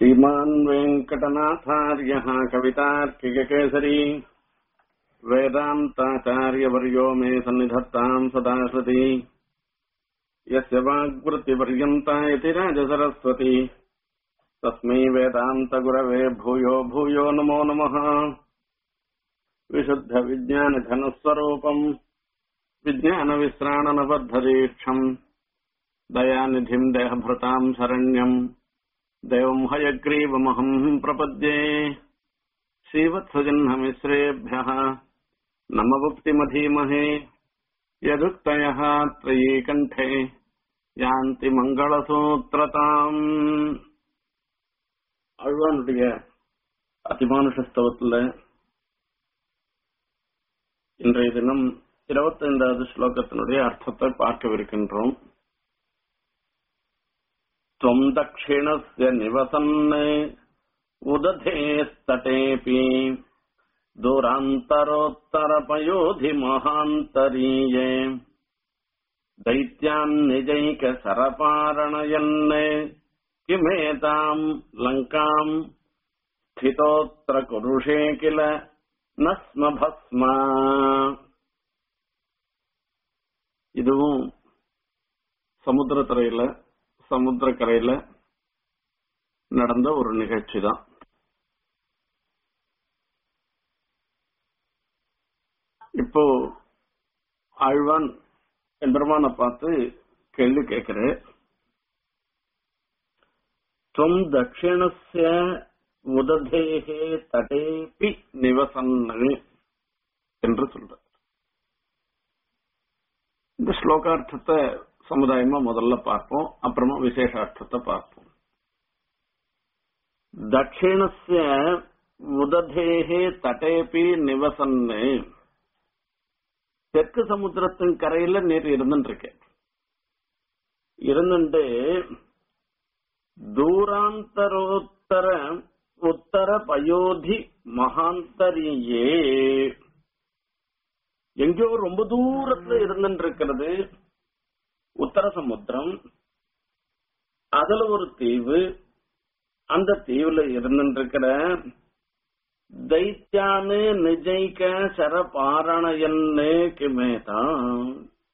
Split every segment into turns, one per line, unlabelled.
श्रीमान् वेङ्कटनाथार्यः कवितार्किककेसरी वेदान्ताचार्यवर्यो मे सन्निधत्ताम् सदा सति यस्य वाग्वृत्तिपर्यन्ता इति राजसरस्वती तस्मै वेदान्तगुरवे भूयो भूयो नमो नमः विशुद्धविज्ञानघनस्वरूपम् विज्ञानविश्राणनबद्धदीक्षम् दयानिधिम् देहभृताम् शरण्यम् देवम् हयग्रीवमहम् प्रपद्ये श्रीवत्सजह्नमिश्रेभ्यः नमवुक्तिमधीमहे यदुक्तयः त्रयीकण्ठे யாந்தி மங்களசூத்திரதாம் அழ்வானுடைய அதிமானுஷஸ்தவத்துல இன்றைய தினம் இருபத்தைந்தாவது ஸ்லோகத்தினுடைய அர்த்தத்தை பார்க்கவிருக்கின்றோம் त्वम् दक्षिणस्य निवसन् उदधेस्तटेऽपि दूरान्तरोत्तरपयोधिमहान्तरीये दैत्यान् निजैकसरपारणयन् किमेताम् लङ्काम् स्थितोऽत्र कुरुषे किल न स्म भस्म இதுவும் சமுத்திரத்துறையில சமுத்திரக்கரையில நடந்த ஒரு நிகழ்ச்சி தான் இப்போ ஆழ்வான் எம்பெருமான பார்த்து கேள்வி கேட்கிறேன் துவம் தட்சிணஸ்ய உததேகே தடேபி நிவசன்னு என்று சொல்ற இந்த ஸ்லோகார்த்தத்தை சமுதாயமா முதல்ல பார்ப்போம் அப்புறமா விசேஷார்த்தத்தை பார்ப்போம் தட்சிணஸ்ய உததேகே தடேபி நிவசன்னு தெற்கு சமுத்திரத்தின் கரையில நீர் இருந்துட்டு இருந்துட்டு தூராந்தரோத்தர உத்தர பயோதி மகாந்தரியே எங்கேயோ ரொம்ப தூரத்துல இருந்துட்டு இருக்கிறது உத்தர சமுத்திரம் அதுல ஒரு தீவு அந்த தீவுல இருந்துட்டு இருக்கிற दैत्याने निजैक शर பாரணயன்னு கிமேதான்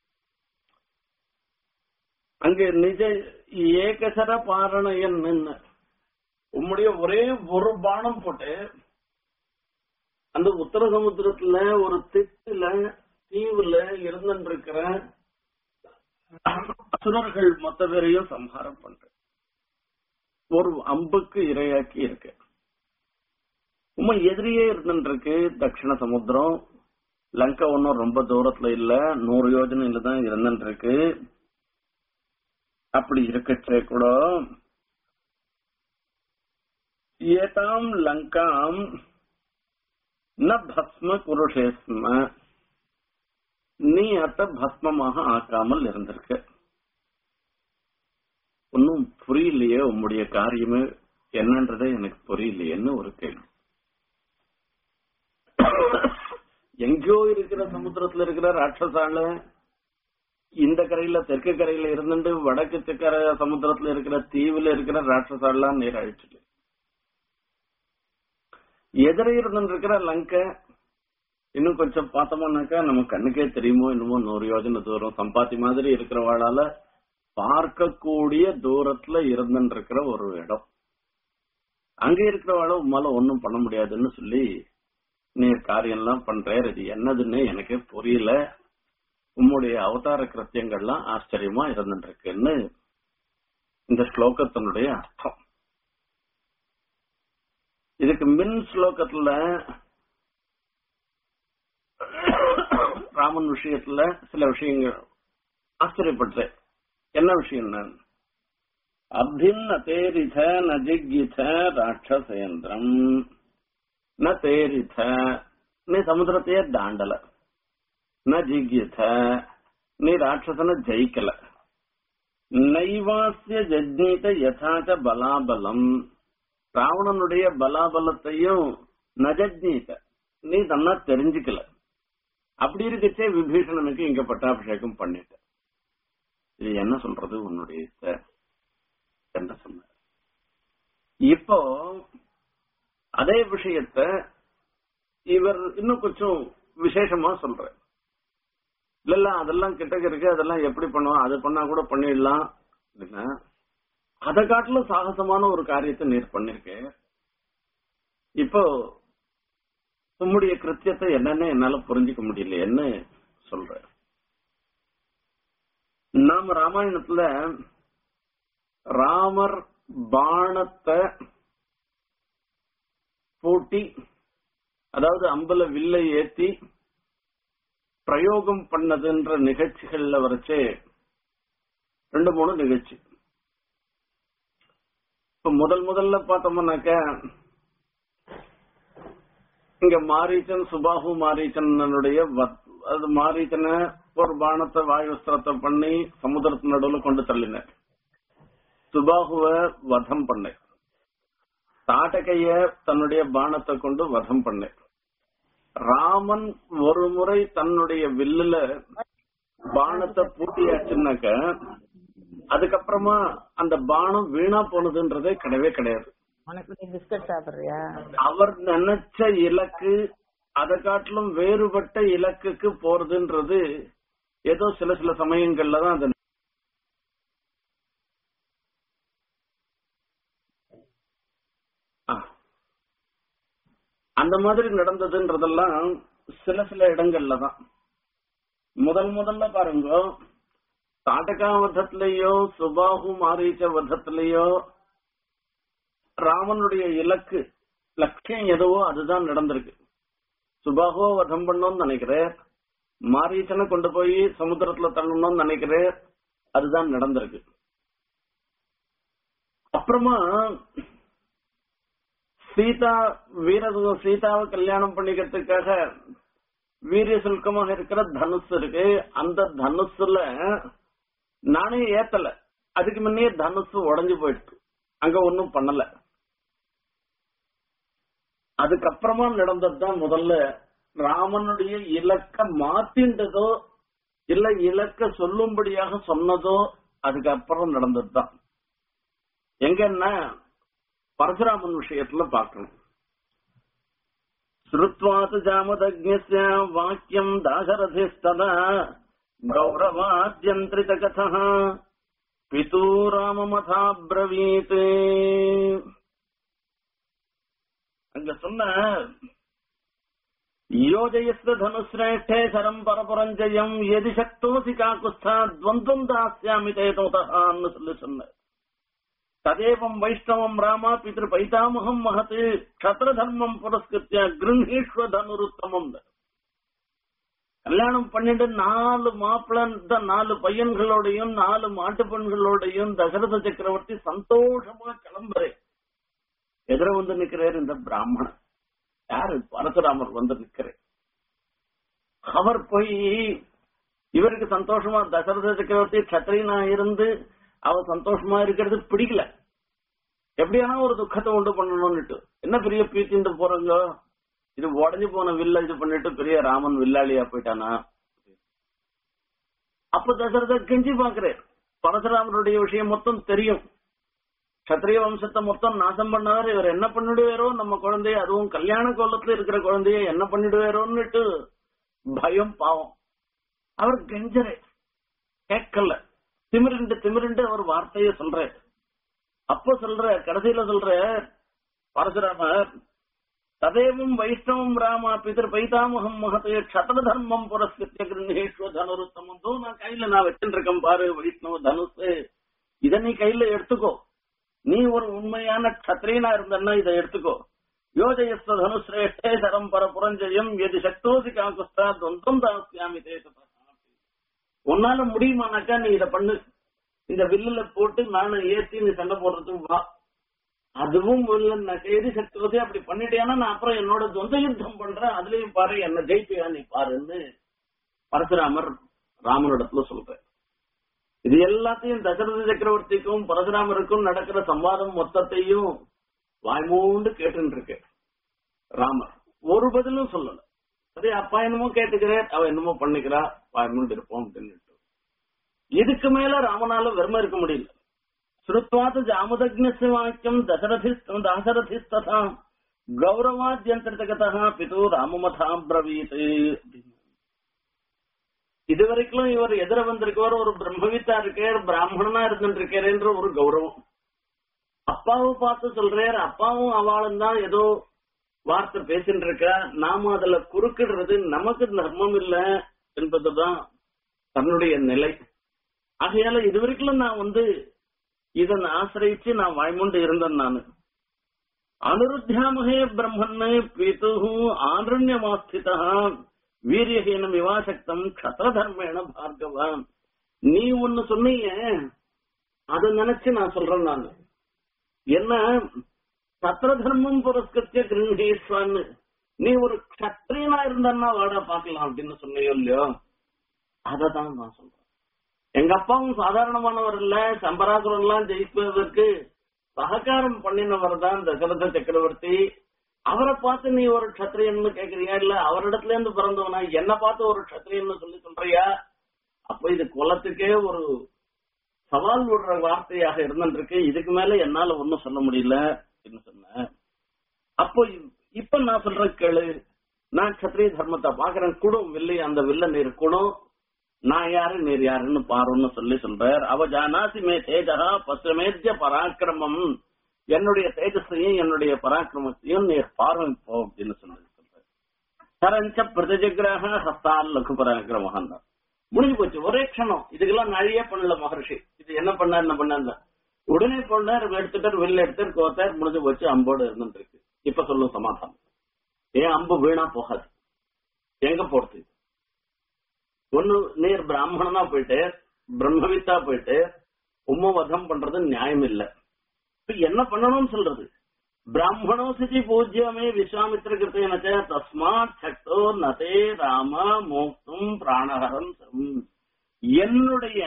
அங்க நிஜ ஏகசர பாரணயன் உம்முடைய ஒரே ஒரு பானம் போட்டு அந்த உத்தர சமுத்திரத்துல ஒரு திட்டுல தீவுல இருந்துருக்கிற அசுரர்கள் மொத்த பேரையும் சம்ஹாரம் பண்ற ஒரு அம்புக்கு இரையாக்கி இருக்கு உண்மை எதிரியே இருந்துருக்கு தட்சிண சமுத்திரம் லங்கா ஒன்னும் ரொம்ப தூரத்துல இல்ல நூறு யோஜனையில தான் இருந்துருக்கு அப்படி இருக்கச்சே கூட ஏதாம் லங்காம் ந பஸ்ம குருஷேஸ்ம நீ அத்த பஸ்மமாக ஆக்காமல் இருந்திருக்க ஒன்னும் புரியலையே உம்முடைய காரியமே என்னன்றதே எனக்கு புரியலையேன்னு ஒரு கேள்வி எங்கேயோ இருக்கிற சமுத்திரத்துல இருக்கிற ராட்சசால இந்த கரையில தெற்கு கரையில இருந்துட்டு வடக்கு தெற்கர சமுத்திரத்துல இருக்கிற தீவுல இருக்கிற ராட்சசாலாம் நீர் அழிச்சுட்டு எதிர இருந்துட்டு இருக்கிற லங்கை இன்னும் கொஞ்சம் பார்த்தோம்னாக்கா நம்ம கண்ணுக்கே தெரியுமோ என்னமோ நூறு யோஜனை தூரம் சம்பாத்தி மாதிரி இருக்கிறவாளால பார்க்கக்கூடிய தூரத்துல இருந்துட்டு இருக்கிற ஒரு இடம் அங்க இருக்கிறவாள உமால ஒன்னும் பண்ண முடியாதுன்னு சொல்லி நீ காரியம் எல்லாம் பண்ற இது என்னதுன்னு எனக்கு புரியல உம்முடைய அவதார கிருத்தியங்கள்லாம் ஆச்சரியமா இருந்துட்டு இருக்குன்னு இந்த ஸ்லோகத்தினுடைய அர்த்தம் இதுக்கு மின் ஸ்லோகத்துல ராமன் விஷயத்துல சில விஷயங்கள் ஆச்சரியப்பட்டேன் என்ன விஷயம் நான் அபின்ன தேரித நஜிகித ராட்சசேந்திரம் ந தேரித நீ சமுத்திரத்தையே தாண்டல ந ஜிகியத நீ ராட்சசன ஜெயிக்கல நைவாசிய ஜஜ்னீத யதாச்ச பலாபலம் ராவணனுடைய பலாபலத்தையும் நஜஜ்னீத நீ தன்னா தெரிஞ்சுக்கல அப்படி இருக்கச்சே விபீஷணனுக்கு இங்க பட்டாபிஷேகம் பண்ணிட்ட இது என்ன சொல்றது உன்னுடைய இஷ்ட என்று சொன்னார் இப்போ அதே விஷயத்த இவர் இன்னும் கொஞ்சம் விசேஷமா சொல்ற இல்ல இல்ல அதெல்லாம் கிட்டக்க இருக்கு அதெல்லாம் எப்படி பண்ணுவோம் அது பண்ணா கூட பண்ணிடலாம் அப்படின்னா அதை காட்டிலும் சாகசமான ஒரு காரியத்தை நீர் பண்ணிருக்கேன் இப்போ உம்முடைய கிருத்தியத்தை என்னன்னு என்னால புரிஞ்சுக்க முடியலையேன்னு சொல்ற நாம ராமாயணத்துல ராமர் பாணத்தை பூட்டி அதாவது அம்பல வில்லை ஏத்தி பிரயோகம் பண்ணதுன்ற நிகழ்ச்சிகள்ல வரைச்சே ரெண்டு மூணு நிகழ்ச்சி இப்ப முதல் முதல்ல பார்த்தோம்னாக்க இங்க மாரீச்சன் சுபாகு மாரீச்சனுடைய வத்- அது மாரீச்சனை ஒரு பானத்தை வாயுஸ்திரத்தை பண்ணி சமுத்திரத்து நடுவுல கொண்டு தள்ளினார் சுபாகுவ வதம் பண்ண தாட்டகைய தன்னுடைய பானத்தை கொண்டு வதம் பண்ண ராமன் ஒரு முறை தன்னுடைய வில்லுல பானத்தை பூட்டியாச்சுன்னாக்க அதுக்கப்புறமா அந்த பானம் வீணா போனதுன்றதே கிடையவே கிடையாது
உனக்கு நீ பிஸ்கட் சாப்பிடுறியா
அவர் நினைச்ச இலக்கு அதை காட்டிலும் வேறுபட்ட இலக்குக்கு போறதுன்றது ஏதோ சில சில சமயங்கள்ல தான் அது ஆ. அந்த மாதிரி நடந்ததுன்றதெல்லாம் சில சில இடங்கள்ல தான் முதல் முதல்ல பாருங்க தாட்டகா வதத்திலேயோ சுபாகு மாரீச்ச வதத்திலேயோ ராமனுடைய இலக்கு லட்சியம் எதுவோ அதுதான் நடந்திருக்கு சுபாகோ வதம் பண்ணோம்னு நினைக்கிறேன் மாரீச்சனை கொண்டு போய் சமுத்திரத்துல தள்ளணும்னு நினைக்கிறேன் அதுதான் நடந்திருக்கு அப்புறமா சீதா வீர சீதாவை கல்யாணம் பண்ணிக்கிறதுக்காக வீரிய சுல்கமாக இருக்கிற தனுஷ் இருக்கு அந்த தனுஷுல நானே ஏத்தல அதுக்கு முன்னே தனுஷ் உடைஞ்சு போயிடுச்சு அங்க ஒன்னும் பண்ணல அதுக்கப்புறமா நடந்ததுதான் முதல்ல ராமனுடைய இலக்க மாத்தின்றதோ இல்ல இலக்க சொல்லும்படியாக சொன்னதோ அதுக்கப்புறம் நடந்ததுதான் எங்கன்னா பரசுராமன் விஷயத்துல பார்க்கணும் ஸ்ருத்வாத் ஜாமதக்ஞஸ்ய வாக்கியம் தாசரதிஸ்ததா கௌரவாத்யந்திரித கதः பிதூ ராமமதாப்ரவீத் அங்க சொன்ன யோஜயஸ்த தனுஸ்ரேஷ்டே சரம் பரபுரஞ்சயம் எதி சக்தோசி காக்குஸ்தா துவந்தம் தாஸ்யாமி தேதோதான்னு சொல்லி சொன்ன ததேவம் வைஷ்ணவம் ராமா பிதிரு பைதாமகம் மகத் க்ஷத்ர தர்மம் புரஸ்கிருத்திய கிருஹீஸ்வ தனுருத்தமம் கல்யாணம் பண்ணிட்டு நாலு மாப்பிள்ள நாலு பையன்களோடையும் நாலு மாட்டு பெண்களோடையும் தசரத சக்கரவர்த்தி சந்தோஷமா கிளம்புறேன் எதிர வந்து நிக்கிறார் இந்த பிராமணன் யாரு பரசுராமர் வந்து நிக்கிறேன் அவர் போய் இவருக்கு சந்தோஷமா தசரத சக்கரவர்த்தி கத்திரினா இருந்து அவர் சந்தோஷமா இருக்கிறது பிடிக்கல எப்படியானா ஒரு துக்கத்தை உண்டு பண்ணணும்னுட்டு என்ன பெரிய பீத்திட்டு போறங்க இது உடஞ்சு போன வில்ல இது பண்ணிட்டு பெரிய ராமன் வில்லாளியா போயிட்டானா அப்ப தசரதர் கெஞ்சி பாக்குறேன் பரசுராமருடைய விஷயம் மொத்தம் தெரியும் கத்திரிய வம்சத்தை மொத்தம் நாசம் பண்ணவர் இவர் என்ன பண்ணிடுவாரோ நம்ம குழந்தைய அதுவும் கல்யாண கோலத்துல இருக்கிற குழந்தைய என்ன பண்ணிடுவாரோன்னுட்டு பயம் பாவம் அவர் கெஞ்சரே கேட்கல திமிருண்டு திமிருண்டு அவர் வார்த்தைய சொல்ற அப்ப சொல்ற கடைசியில சொல்ற பரசுராமர் ததேவம் வைஷ்ணவம் ராமா பிதர் பைதாமகம் மகத்தைய க்ஷத்ர தர்மம் புரஸ்கிருத்திய கிருஷ்ணேஸ்வ தனுருத்தமம் தோ நான் கையில நான் வச்சுருக்கேன் பாரு வைஷ்ணவ தனுசு இத நீ கையில எடுத்துக்கோ நீ ஒரு உண்மையான கத்திரியனா இருந்தன்னா இதை எடுத்துக்கோ யோஜயஸ்வ தனுஸ்ரேஷ்டே சரம் பர புரஞ்சயம் எது சக்தோசி காக்குஸ்தா தொந்தம் தாஸ்யாமி தேசதா உன்னால முடியுமானாக்கா நீ இத பண்ணு இந்த வில்லுல போட்டு நானும் ஏத்தி நீ சண்டை போடுறதுக்கு வா அதுவும் இல்லைன்னாக்க எது சக்தி அப்படி பண்ணிட்டேன்னா நான் அப்புறம் என்னோட சொந்த யுத்தம் பண்றேன் அதுலயும் பாரு என்ன ஜெயிப்பியா நீ பாருன்னு பரசுராமர் ராமனிடத்துல சொல்றேன் இது எல்லாத்தையும் தசரத சக்கரவர்த்திக்கும் பரசுராமருக்கும் நடக்கிற சம்வாதம் மொத்தத்தையும் வாய்மூண்டு கேட்டு இருக்கு ராமர் ஒரு பதிலும் சொல்லல அதே அப்பா என்னமோ கேட்டுக்கிறேன் அவ என்னமோ பண்ணிக்கிறா வாய்மூண்டு இருப்போம் அப்படின்னு இதுக்கு மேல ராமனால வெறுமை இருக்க முடியல ஸ்ருத்வாத் ஜாமுதக்னஸ்ய வாக்கியம் தசரதி தாசரதிஸ்ததா கௌரவாத்யந்திரகதா பிது ராமமதா பிரவீத் இதுவரைக்கும் இவர் எதிர வந்திருக்கவர் ஒரு பிரம்மவித்தா இருக்கார் பிராமணனா இருந்துட்டு இருக்காருன்ற ஒரு கௌரவம் அப்பாவை பார்த்து சொல்றார் அப்பாவும் அவளும் தான் ஏதோ வார்த்தை பேசிட்டு இருக்கா நாம அதுல குறுக்கிடுறது நமக்கு தர்மம் இல்ல என்பதுதான் தன்னுடைய நிலை ஆகையால இதுவரைக்கும் நான் வந்து இதன் ஆசிரியிச்சு நான் வாய்மூண்டு இருந்தேன் நானு அனுருத்தியாமகே பிரம்மன்னு பீது ஆரண்யமாஸ்திதா வீரியஹீனம் விவாசக்தம் கஷத்திரதர்மேன பார்கவான் நீ ஒன்னு சொன்னீங்க அதை நினைச்சு நான் சொல்றேன் நான் என்ன சத்திர தர்மம் புரஸ்கத்திய கிருஹேஸ்வான்னு நீ ஒரு கத்திரியனா இருந்தன்னா வாடா பாக்கலாம் அப்படின்னு சொன்னையோ இல்லையோ அததான் நான் சொல்றேன் எங்க அப்பாவும் சாதாரணமானவர் இல்ல சம்பராசுரம் எல்லாம் ஜெயிப்பதற்கு சககாரம் பண்ணினவர் தான் தசரத சக்கரவர்த்தி அவரை பார்த்து நீ ஒரு கத்திரியன்னு கேக்குறியா இல்ல அவரிடத்துல இருந்து பிறந்தவனா என்ன பார்த்து ஒரு கத்திரியன்னு சொல்லி சொல்றியா அப்ப இது குலத்துக்கே ஒரு சவால் விடுற வார்த்தையாக இருந்துருக்கு இதுக்கு மேல என்னால ஒன்னும் சொல்ல முடியல அப்படின்னு சொன்னேன் அப்போ இப்ப நான் சொல்ற கேளு நான் கத்திரிய தர்மத்தை பாக்குறேன் குடும் வில்லி அந்த வில்ல நீர் குடும் நான் யாரு நீர் யாருன்னு பாருன்னு சொல்லி சொல்றார் அவ ஜானாசி மே தேஜகா பசுமேத்திய பராக்கிரமம் என்னுடைய தேஜஸையும் என்னுடைய பராக்கிரமத்தையும் நீர் பார்வை போ அப்படின்னு சொல்லி சொல்றார் சரஞ்ச பிரதிஜகிரக ஹஸ்தால் லகு பராக்கிரமம் முடிஞ்சு போச்சு ஒரே க்ஷணம் இதுக்கெல்லாம் நிறைய பண்ணல மகர்ஷி இது என்ன பண்ணார் என்ன பண்ணார் உடனே போனார் எடுத்துட்டார் வெளில எடுத்தார் கோத்தார் முடிஞ்சு போச்சு அம்போடு இருந்துட்டு இருக்கு இப்ப சொல்லும் சமாதானம் ஏன் அம்பு வீணா போகாது எங்க போறது ஒண்ணு நீர் பிராமணனா போயிட்டு பிரம்மவித்தா போயிட்டு உம்ம வதம் பண்றது நியாயம் இல்ல இப்ப என்ன பண்ணணும்னு சொல்றது பிராமணோ சிதி பூஜ்யமே விஸ்வாமித்திர கிருத்தேனச்ச தஸ்மாத் சக்தோ நதே ராம மோக்தும் பிராணஹரம் சம். என்னுடைய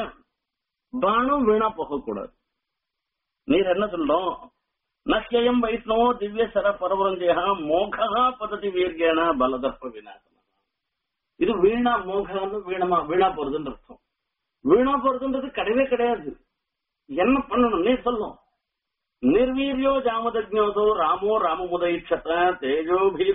பானம் வீணா போகக்கூடாது நீர் என்ன சொல்றோம் நஷ்யம் வைஷ்ணவோ திவ்ய சர பரவரஞ்சயா மோகா பததி வீர்கேன பலதர்ப்ப விநாசன இது வீணா மோகம்னு வீணமா வீணா போறதுன்னு அர்த்தம் வீணா போறதுன்றது கிடையவே கிடையாது என்ன பண்ணணும் நீ சொல்லும் நிர்வீரியோ ஜாமதஜோதோ ராமோ ராமமுதைட்சத தேஜோபி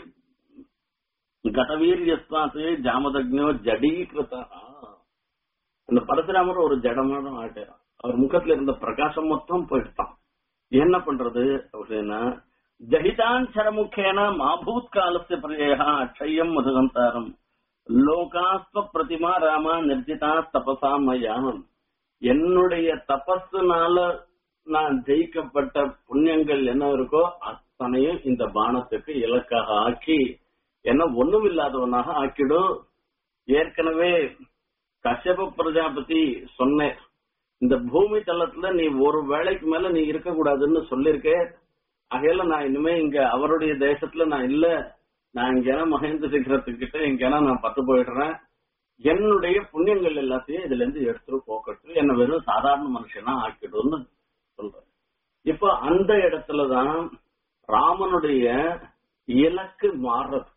கதவீரியஸ்தாத்து ஜாமதஜோ ஜடீகிருதா அந்த பரசுராமர் ஒரு ஜடமான ஆட்டார் அவர் முகத்துல இருந்த பிரகாசம் மொத்தம் போயிட்டான் என்ன பண்றது அப்படின்னா ஜஹிதான் சரமுகேன மாபூத் காலத்து பிரியா அக்ஷயம் மதுகந்தாரம் லோகாஸ்வ பிரதிமா ராமா நிர்ஜிதா தபசா மயாம் என்னுடைய தபஸுனால நான் ஜெயிக்கப்பட்ட புண்ணியங்கள் என்ன இருக்கோ அத்தனையும் இந்த பானத்துக்கு இலக்காக ஆக்கி என்ன ஒண்ணும் இல்லாதவனாக ஆக்கிடும் ஏற்கனவே கஷ்யப பிரஜாபதி சொன்னேன் இந்த பூமி தளத்துல நீ ஒரு வேளைக்கு மேல நீ இருக்க கூடாதுன்னு சொல்லிருக்க ஆகையில நான் இனிமே இங்க அவருடைய தேசத்துல நான் இல்ல நான் இங்கேனா மகேந்திர சிகரத்துக்கிட்ட இங்கேனா நான் பத்து போயிடுறேன் என்னுடைய புண்ணியங்கள் எல்லாத்தையும் இதுல இருந்து எடுத்துட்டு போக்கட்டு என்ன வெறும் சாதாரண மனுஷனா ஆக்கிடும்னு சொல்றேன் இப்ப அந்த இடத்துலதான் ராமனுடைய இலக்கு மாறுறது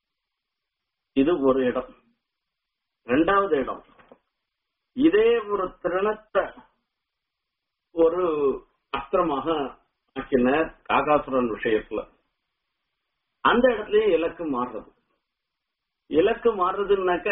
இது ஒரு இடம் ரெண்டாவது இடம் இதே ஒரு திறனத்தை ஒரு அஸ்திரமாக ஆக்கினார் காகாசுரன் விஷயத்துல அந்த இடத்துலயும் இலக்கு மாறுறது இலக்கு மாறுறதுன்னாக்க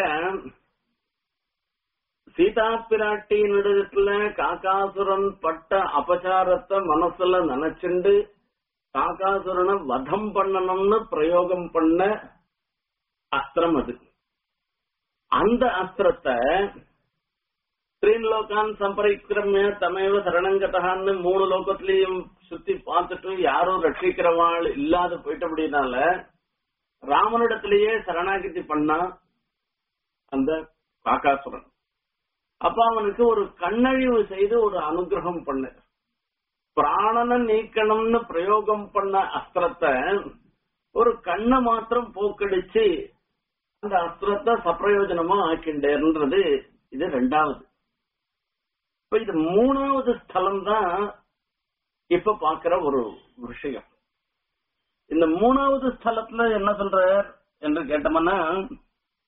சீதா பிராட்டியினிடத்துல காகாசுரன் பட்ட அபச்சாரத்தை மனசுல நினைச்சுண்டு காகாசுரனை வதம் பண்ணணும்னு பிரயோகம் பண்ண அஸ்திரம் அது அந்த அஸ்திரத்தை ஸ்ரீலோகான் சம்பரிக்கிரம தமேவ சரணங்கதான்னு மூணு லோகத்திலையும் சுத்தி பார்த்துட்டு யாரும் ரட்சிக்கிறவாள் இல்லாத போயிட்டபடினால ராமனிடத்திலேயே சரணாகிதி பண்ணா அந்த காக்காசுரன் அப்ப அவனுக்கு ஒரு கண்ணழிவு செய்து ஒரு அனுகிரகம் பண்ண பிராணனை நீக்கணும்னு பிரயோகம் பண்ண அஸ்திரத்தை ஒரு கண்ணை மாத்திரம் போக்கடிச்சு அந்த அஸ்திரத்தை சப்பிரயோஜனமா ஆக்கிண்டேன்றது இது ரெண்டாவது இப்ப இது மூணாவது ஸ்தலம் தான் இப்ப பாக்குற ஒரு விஷயம் இந்த மூணாவது ஸ்தலத்துல என்ன சொல்றார் என்று கேட்டோம்னா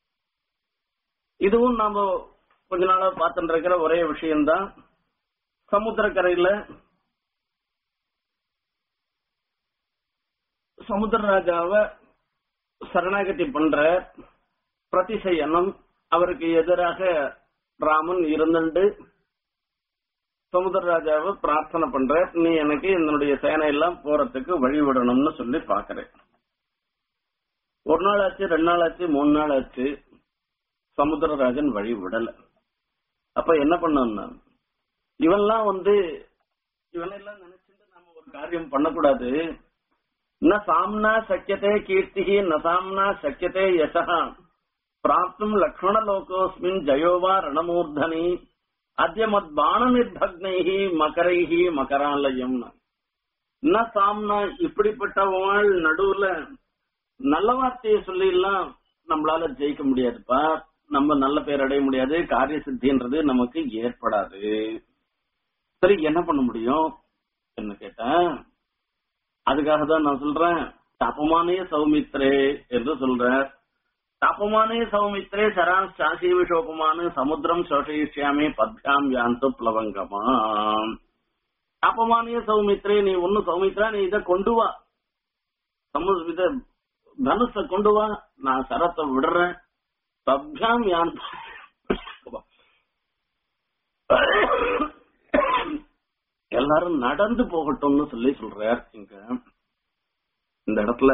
இதுவும் நாம கொஞ்ச நாளா பார்த்துட்டு இருக்கிற ஒரே விஷயம்தான் சமுத்திரக்கரையில சமுத்திரராஜாவ சரணாகதி பண்ற பிரதிசயனம் அவருக்கு எதிராக ராமன் இருந்துட்டு சமுத்திரராஜாவை பிரார்த்தனை பண்ற நீ எனக்கு என்னுடைய சேனை எல்லாம் போறதுக்கு வழி விடணும்னு சொல்லி பாக்குறேன் ஒரு நாள் ஆச்சு ரெண்டு நாள் ஆச்சு மூணு நாள் ஆச்சு சமுத்திரராஜன் வழி விடல அப்ப என்ன பண்ணோம்னா இவன்லாம் வந்து இவனெல்லாம் நினைச்சிட்டு நாம ஒரு காரியம் பண்ணக்கூடாது ந சாம்னா சக்கியதே கீர்த்திகி ந சாம்னா சக்கியதே யசா பிராப்தும் லக்ஷ்மண லோகோஸ்மின் ஜயோவா ரணமூர்தனி அத்திய மத் பான நிர்பக்னைஹி மகரைஹி மகராலயம் ந சாம்னா இப்படிப்பட்டவள் நடுவுல நல்ல வார்த்தையை சொல்லி எல்லாம் நம்மளால ஜெயிக்க முடியாதுப்பா நம்ம நல்ல பேர் அடைய முடியாது காரிய சித்தின்றது நமக்கு ஏற்படாது சரி என்ன பண்ண முடியும் என்ன கேட்டேன் அதுக்காக தான் நான் சொல்றேன் தபமானே சௌமித்ரே என்று சொல்றேன் தபமானே சௌமித்ரே சரான் சாசி விஷோபமான சமுத்திரம் சோஷயிஷ்யாமி பத்யாம் யாந்து பிளவங்கமா தபமானே சௌமித்ரே நீ ஒண்ணு சௌமித்ரா நீ இத கொண்டு வா சமு இத தனுஷ கொண்டு வா நான் சரத்தை விடுறேன் பத்யாம் யாந்து எல்லாரும் நடந்து போகட்டும்னு சொல்லி சொல்றார் இங்க இந்த இடத்துல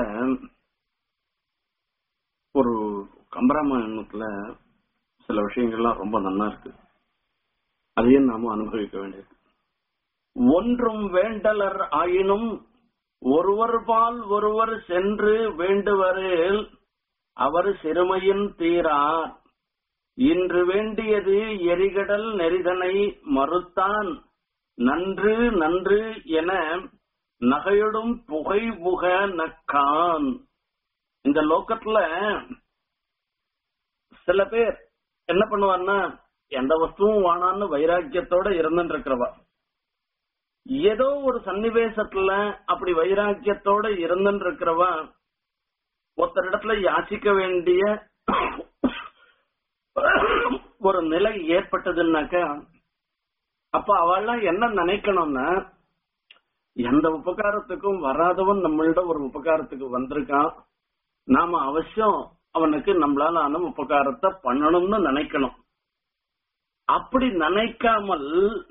ஒரு கம்பராமாயணத்துல சில விஷயங்கள்லாம் ரொம்ப நல்லா இருக்கு அதையும் நாம அனுபவிக்க வேண்டியது ஒன்றும் வேண்டலர் ஆயினும் ஒருவர் பால் ஒருவர் சென்று வேண்டுவரில் அவர் சிறுமையின் தீரார் இன்று வேண்டியது எரிகடல் நெறிதனை மறுத்தான் நன்று நன்று என நகையொடும் புகை புக நக்கான் இந்த லோக்கத்துல சில பேர் என்ன பண்ணுவான்னா எந்த வஸ்துவும் வானான்னு வைராக்கியத்தோட இருந்துட்டு இருக்கிறவா ஏதோ ஒரு சன்னிவேசத்துல அப்படி வைராக்கியத்தோட இருந்துட்டு இருக்கிறவா ஒருத்தர் இடத்துல யாசிக்க வேண்டிய ஒரு நிலை ஏற்பட்டதுன்னாக்கா அப்ப அவள்லாம் என்ன நினைக்கணும்னா எந்த உபகாரத்துக்கும் வராதவன் நம்மள்ட ஒரு உபகாரத்துக்கு வந்திருக்கான் நாம அவசியம் அவனுக்கு நம்மளால ஆன உபகாரத்தை பண்ணணும்னு நினைக்கணும் அப்படி நினைக்காமல்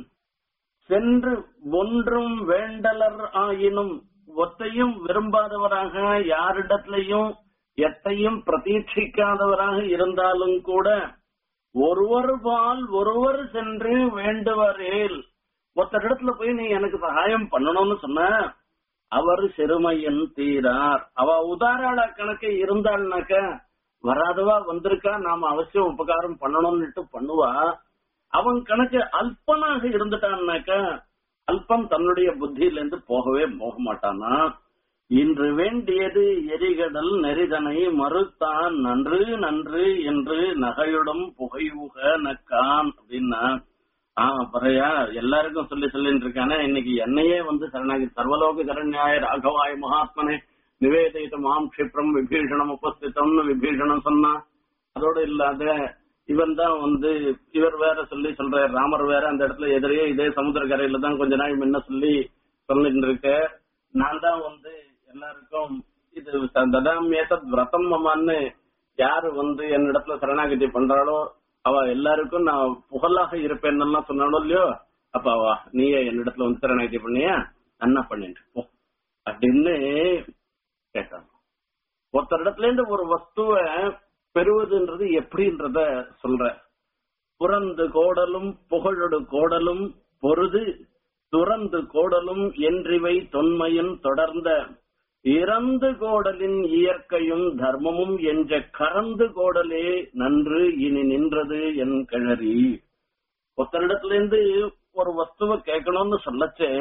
சென்று ஒன்றும் வேண்டலர் ஆயினும் ஒத்தையும் விரும்பாதவராக யாரிடத்திலையும் எத்தையும் பிரதீட்சிக்காதவராக இருந்தாலும் கூட ஒருவர் பால் ஒருவர் சென்று வேண்டுவரேல் ஒருத்தர் இடத்துல போய் நீ எனக்கு சகாயம் பண்ணணும்னு சொன்ன அவர் சிறுமையின் தீரார் அவ உதாரண கணக்கு இருந்தாள்னாக்க வராதவா வந்திருக்கா நாம அவசியம் உபகாரம் பண்ணணும்னுட்டு பண்ணுவா அவன் கணக்கு அல்பனாக இருந்துட்டான்னாக்க அல்பம் தன்னுடைய புத்தியில இருந்து போகவே போக மாட்டானா இன்று வேண்டியது எரிகடல் நெறிதனை மறுத்தான் நன்று நன்று என்று நகையுடன் புகையுக நக்கான் அப்படின்னா ஆஹ் பறையா எல்லாருக்கும் சொல்லி சொல்லிட்டு இருக்கானே இன்னைக்கு என்னையே வந்து சரணாகி சர்வலோக சரண்யாய ராகவாய மகாத்மனே நிவேதித்த மாம் கஷிப்ரம் விபீஷணம் உபஸ்திதம்னு விபீஷணம் சொன்னா அதோட இல்லாத இவன் தான் வந்து இவர் வேற சொல்லி சொல்ற ராமர் வேற அந்த இடத்துல எதிரே இதே சமுத்திர கரையில தான் கொஞ்ச நாள் முன்ன சொல்லி சொல்லிட்டு இருக்க நான் தான் வந்து எல்லாருக்கும் இது ததாமியதத் விரதம் மமான்னு யாரு வந்து என்னிடத்துல சரணாகதி பண்றாளோ அவ எல்லாருக்கும் நான் புகழாக இருப்பேன்னு சொன்னாலும் இல்லையோ அப்ப அவ நீயே என்னிடத்துல வந்து சரணாகதி பண்ணியா என்ன பண்ணிட்டு போ அப்படின்னு கேட்டான் ஒருத்தர் இடத்துல இருந்து ஒரு வஸ்துவ பெறுவதுன்றது எப்படின்றத சொல்ற புறந்து கோடலும் புகழொடு கோடலும் பொருது துறந்து கோடலும் என்றிவை தொன்மையின் தொடர்ந்த இறந்து கோடலின் இயற்கையும் தர்மமும் என்ற கறந்து கோடலே நன்று இனி நின்றது என் கிழறி ஒருத்தரிடத்துல இருந்து ஒரு வஸ்துவ கேட்கணும்னு சொல்லச்சே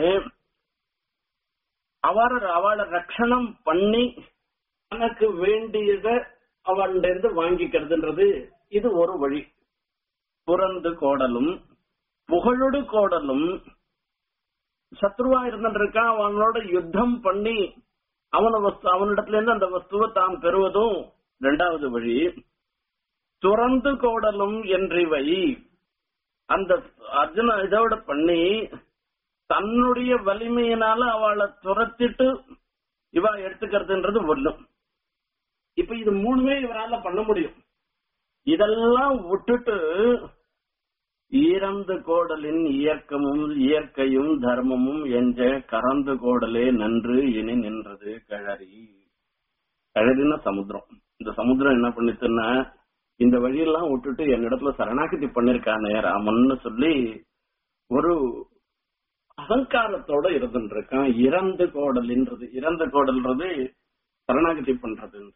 அவர் அவளை ரட்சணம் பண்ணி தனக்கு வேண்டியத அவள்கிட்ட இருந்து வாங்கிக்கிறதுன்றது இது ஒரு வழி புறந்து கோடலும் புகழொடு கோடலும் சத்ருவா இருந்திருக்கான் அவனோட யுத்தம் பண்ணி அவன வஸ்து அவனிடத்துல இருந்து அந்த வஸ்துவை தாம் பெறுவதும் இரண்டாவது வழி துறந்து கோடலும் என்றிவை அந்த அர்ஜுன இதோட பண்ணி தன்னுடைய வலிமையினால அவளை துரத்திட்டு இவ எடுத்துக்கிறதுன்றது ஒண்ணும் இப்ப இது மூணுமே இவரால பண்ண முடியும் இதெல்லாம் விட்டுட்டு ஈரந்து கோடலின் இயக்கமும் இயற்கையும் தர்மமும் என்ற கறந்து கோடலே நன்று இனி நின்றது கழறி கழறின சமுத்திரம் இந்த சமுத்திரம் என்ன பண்ணிச்சுன்னா இந்த வழியெல்லாம் விட்டுட்டு என்னிடத்துல சரணாகதி பண்ணிருக்கானே ராமன்னு சொல்லி ஒரு அகங்காரத்தோட இருந்துட்டு இருக்கான் இறந்து கோடல்ன்றது இறந்த கோடல்ன்றது சரணாகதி பண்றதுன்றது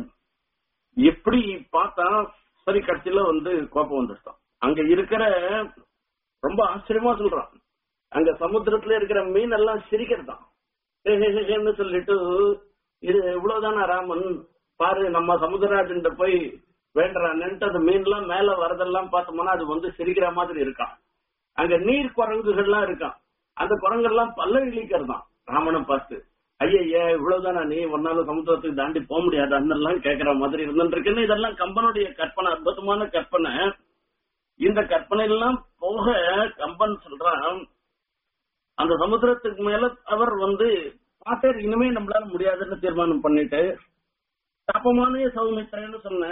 எப்படி பார்த்தா சரி கட்சியில வந்து கோபம் வந்துட்டான் அங்க இருக்கிற ரொம்ப ஆச்சரியமா சொல்றான் அங்க சமுத்திரத்துல இருக்கிற மீன் எல்லாம் சிரிக்கிறதான் ஏன்னு சொல்லிட்டு இது இவ்வளவுதானா ராமன் பாரு நம்ம சமுத்திரராஜன் போய் வேண்டுறான்ட்டு அந்த மீன் எல்லாம் மேல வரதெல்லாம் பார்த்தோம்னா அது வந்து சிரிக்கிற மாதிரி இருக்கான் அங்க நீர் குரங்குகள்லாம் இருக்கான் அந்த குரங்கெல்லாம் பல்ல இழிக்கிறதான் ராமனை பார்த்து ஐயா இவ்வளவுதானா நீ ஒன்னால சமுத்திரத்துக்கு தாண்டி போக முடியாது அண்ணெல்லாம் கேக்குற மாதிரி இருந்துருக்குன்னு இதெல்லாம் கம்பனுடைய கற்பனை அற்புதமான கற்பனை இந்த கற்பனை எல்லாம் போக கம்பன் சொல்றான் அந்த சமுத்திரத்துக்கு மேல அவர் வந்து பாட்டார் இனிமே நம்மளால முடியாதுன்னு தீர்மானம் பண்ணிட்டு தாபமான சௌமித்திரன்னு சொன்ன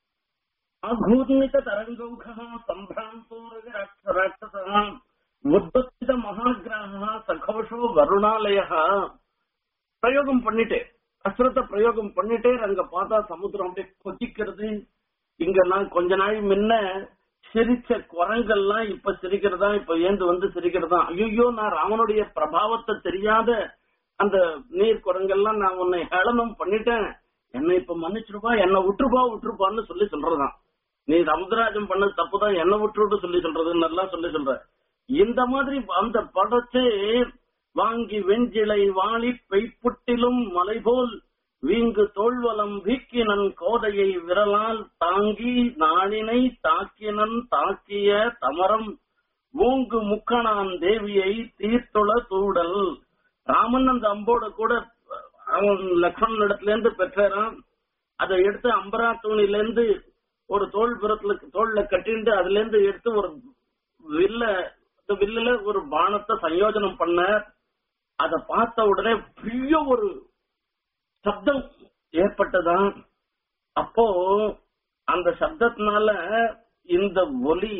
அகூர்ணித தரங்கௌகா சம்பிராந்தோரக ராட்சசா உத்பத்தித மகாகிரகா சகோஷோ வருணாலய பிரயோகம் பண்ணிட்டே அஸ்திரத்தை பிரயோகம் பண்ணிட்டே அங்க பார்த்தா சமுத்திரம் அப்படியே கொதிக்கிறது இங்கெல்லாம் கொஞ்ச நாள் முன்ன சிரிச்ச குரங்கெல்லாம் இப்ப சிரிக்கிறதா இப்ப ஏந்து வந்து சிரிக்கிறதா ஐயோ நான் ராமனுடைய பிரபாவத்தை தெரியாத அந்த நீர் குரங்கெல்லாம் நான் உன்னை ஹேளனம் பண்ணிட்டேன் என்னை இப்ப மன்னிச்சிருப்பா என்னை விட்டுருப்பா விட்டுருப்பான்னு சொல்லி சொல்றதான் நீ சமுத்திராஜம் பண்ண தப்புதான் என்ன விட்டுட்டு சொல்லி சொல்றதுன்னு எல்லாம் சொல்லி சொல்ற இந்த மாதிரி அந்த படத்தை வாங்கி வெஞ்சிலை வாளி பெய்ப்புட்டிலும் மலைபோல் வீங்கு தோல்வலம் வீக்கினன் கோதையை விரலால் தாங்கி நாளினை தாக்கினன் தாக்கிய தமரம் ஊங்கு முக்கணான் தேவியை தீர்த்துள தூடல் ராமன் அந்த அம்போட கூட அவன் லக்ஷ்மணன் இடத்துல இருந்து பெற்றாரான் அதை எடுத்து அம்பரா தூணில இருந்து ஒரு தோல் புறத்துல தோல்ல கட்டிண்டு அதுல இருந்து எடுத்து ஒரு வில்ல இந்த வில்லுல ஒரு பானத்தை சயோஜனம் பண்ண அத பார்த்த உடனே பெரிய ஒரு சப்தம் ஏற்பட்டதான் அப்போ அந்த சப்தத்தினால இந்த ஒலி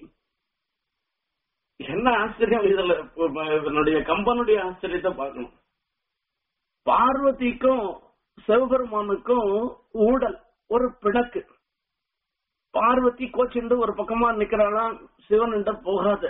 என்ன ஆச்சரியம் இதுல என்னுடைய கம்பனுடைய ஆச்சரியத்தை பார்க்கணும் பார்வதிக்கும் சிவபெருமானுக்கும் ஊடல் ஒரு பிணக்கு பார்வதி கோச்சிண்டு ஒரு பக்கமா நிக்கிறாளாம் சிவன் போகாத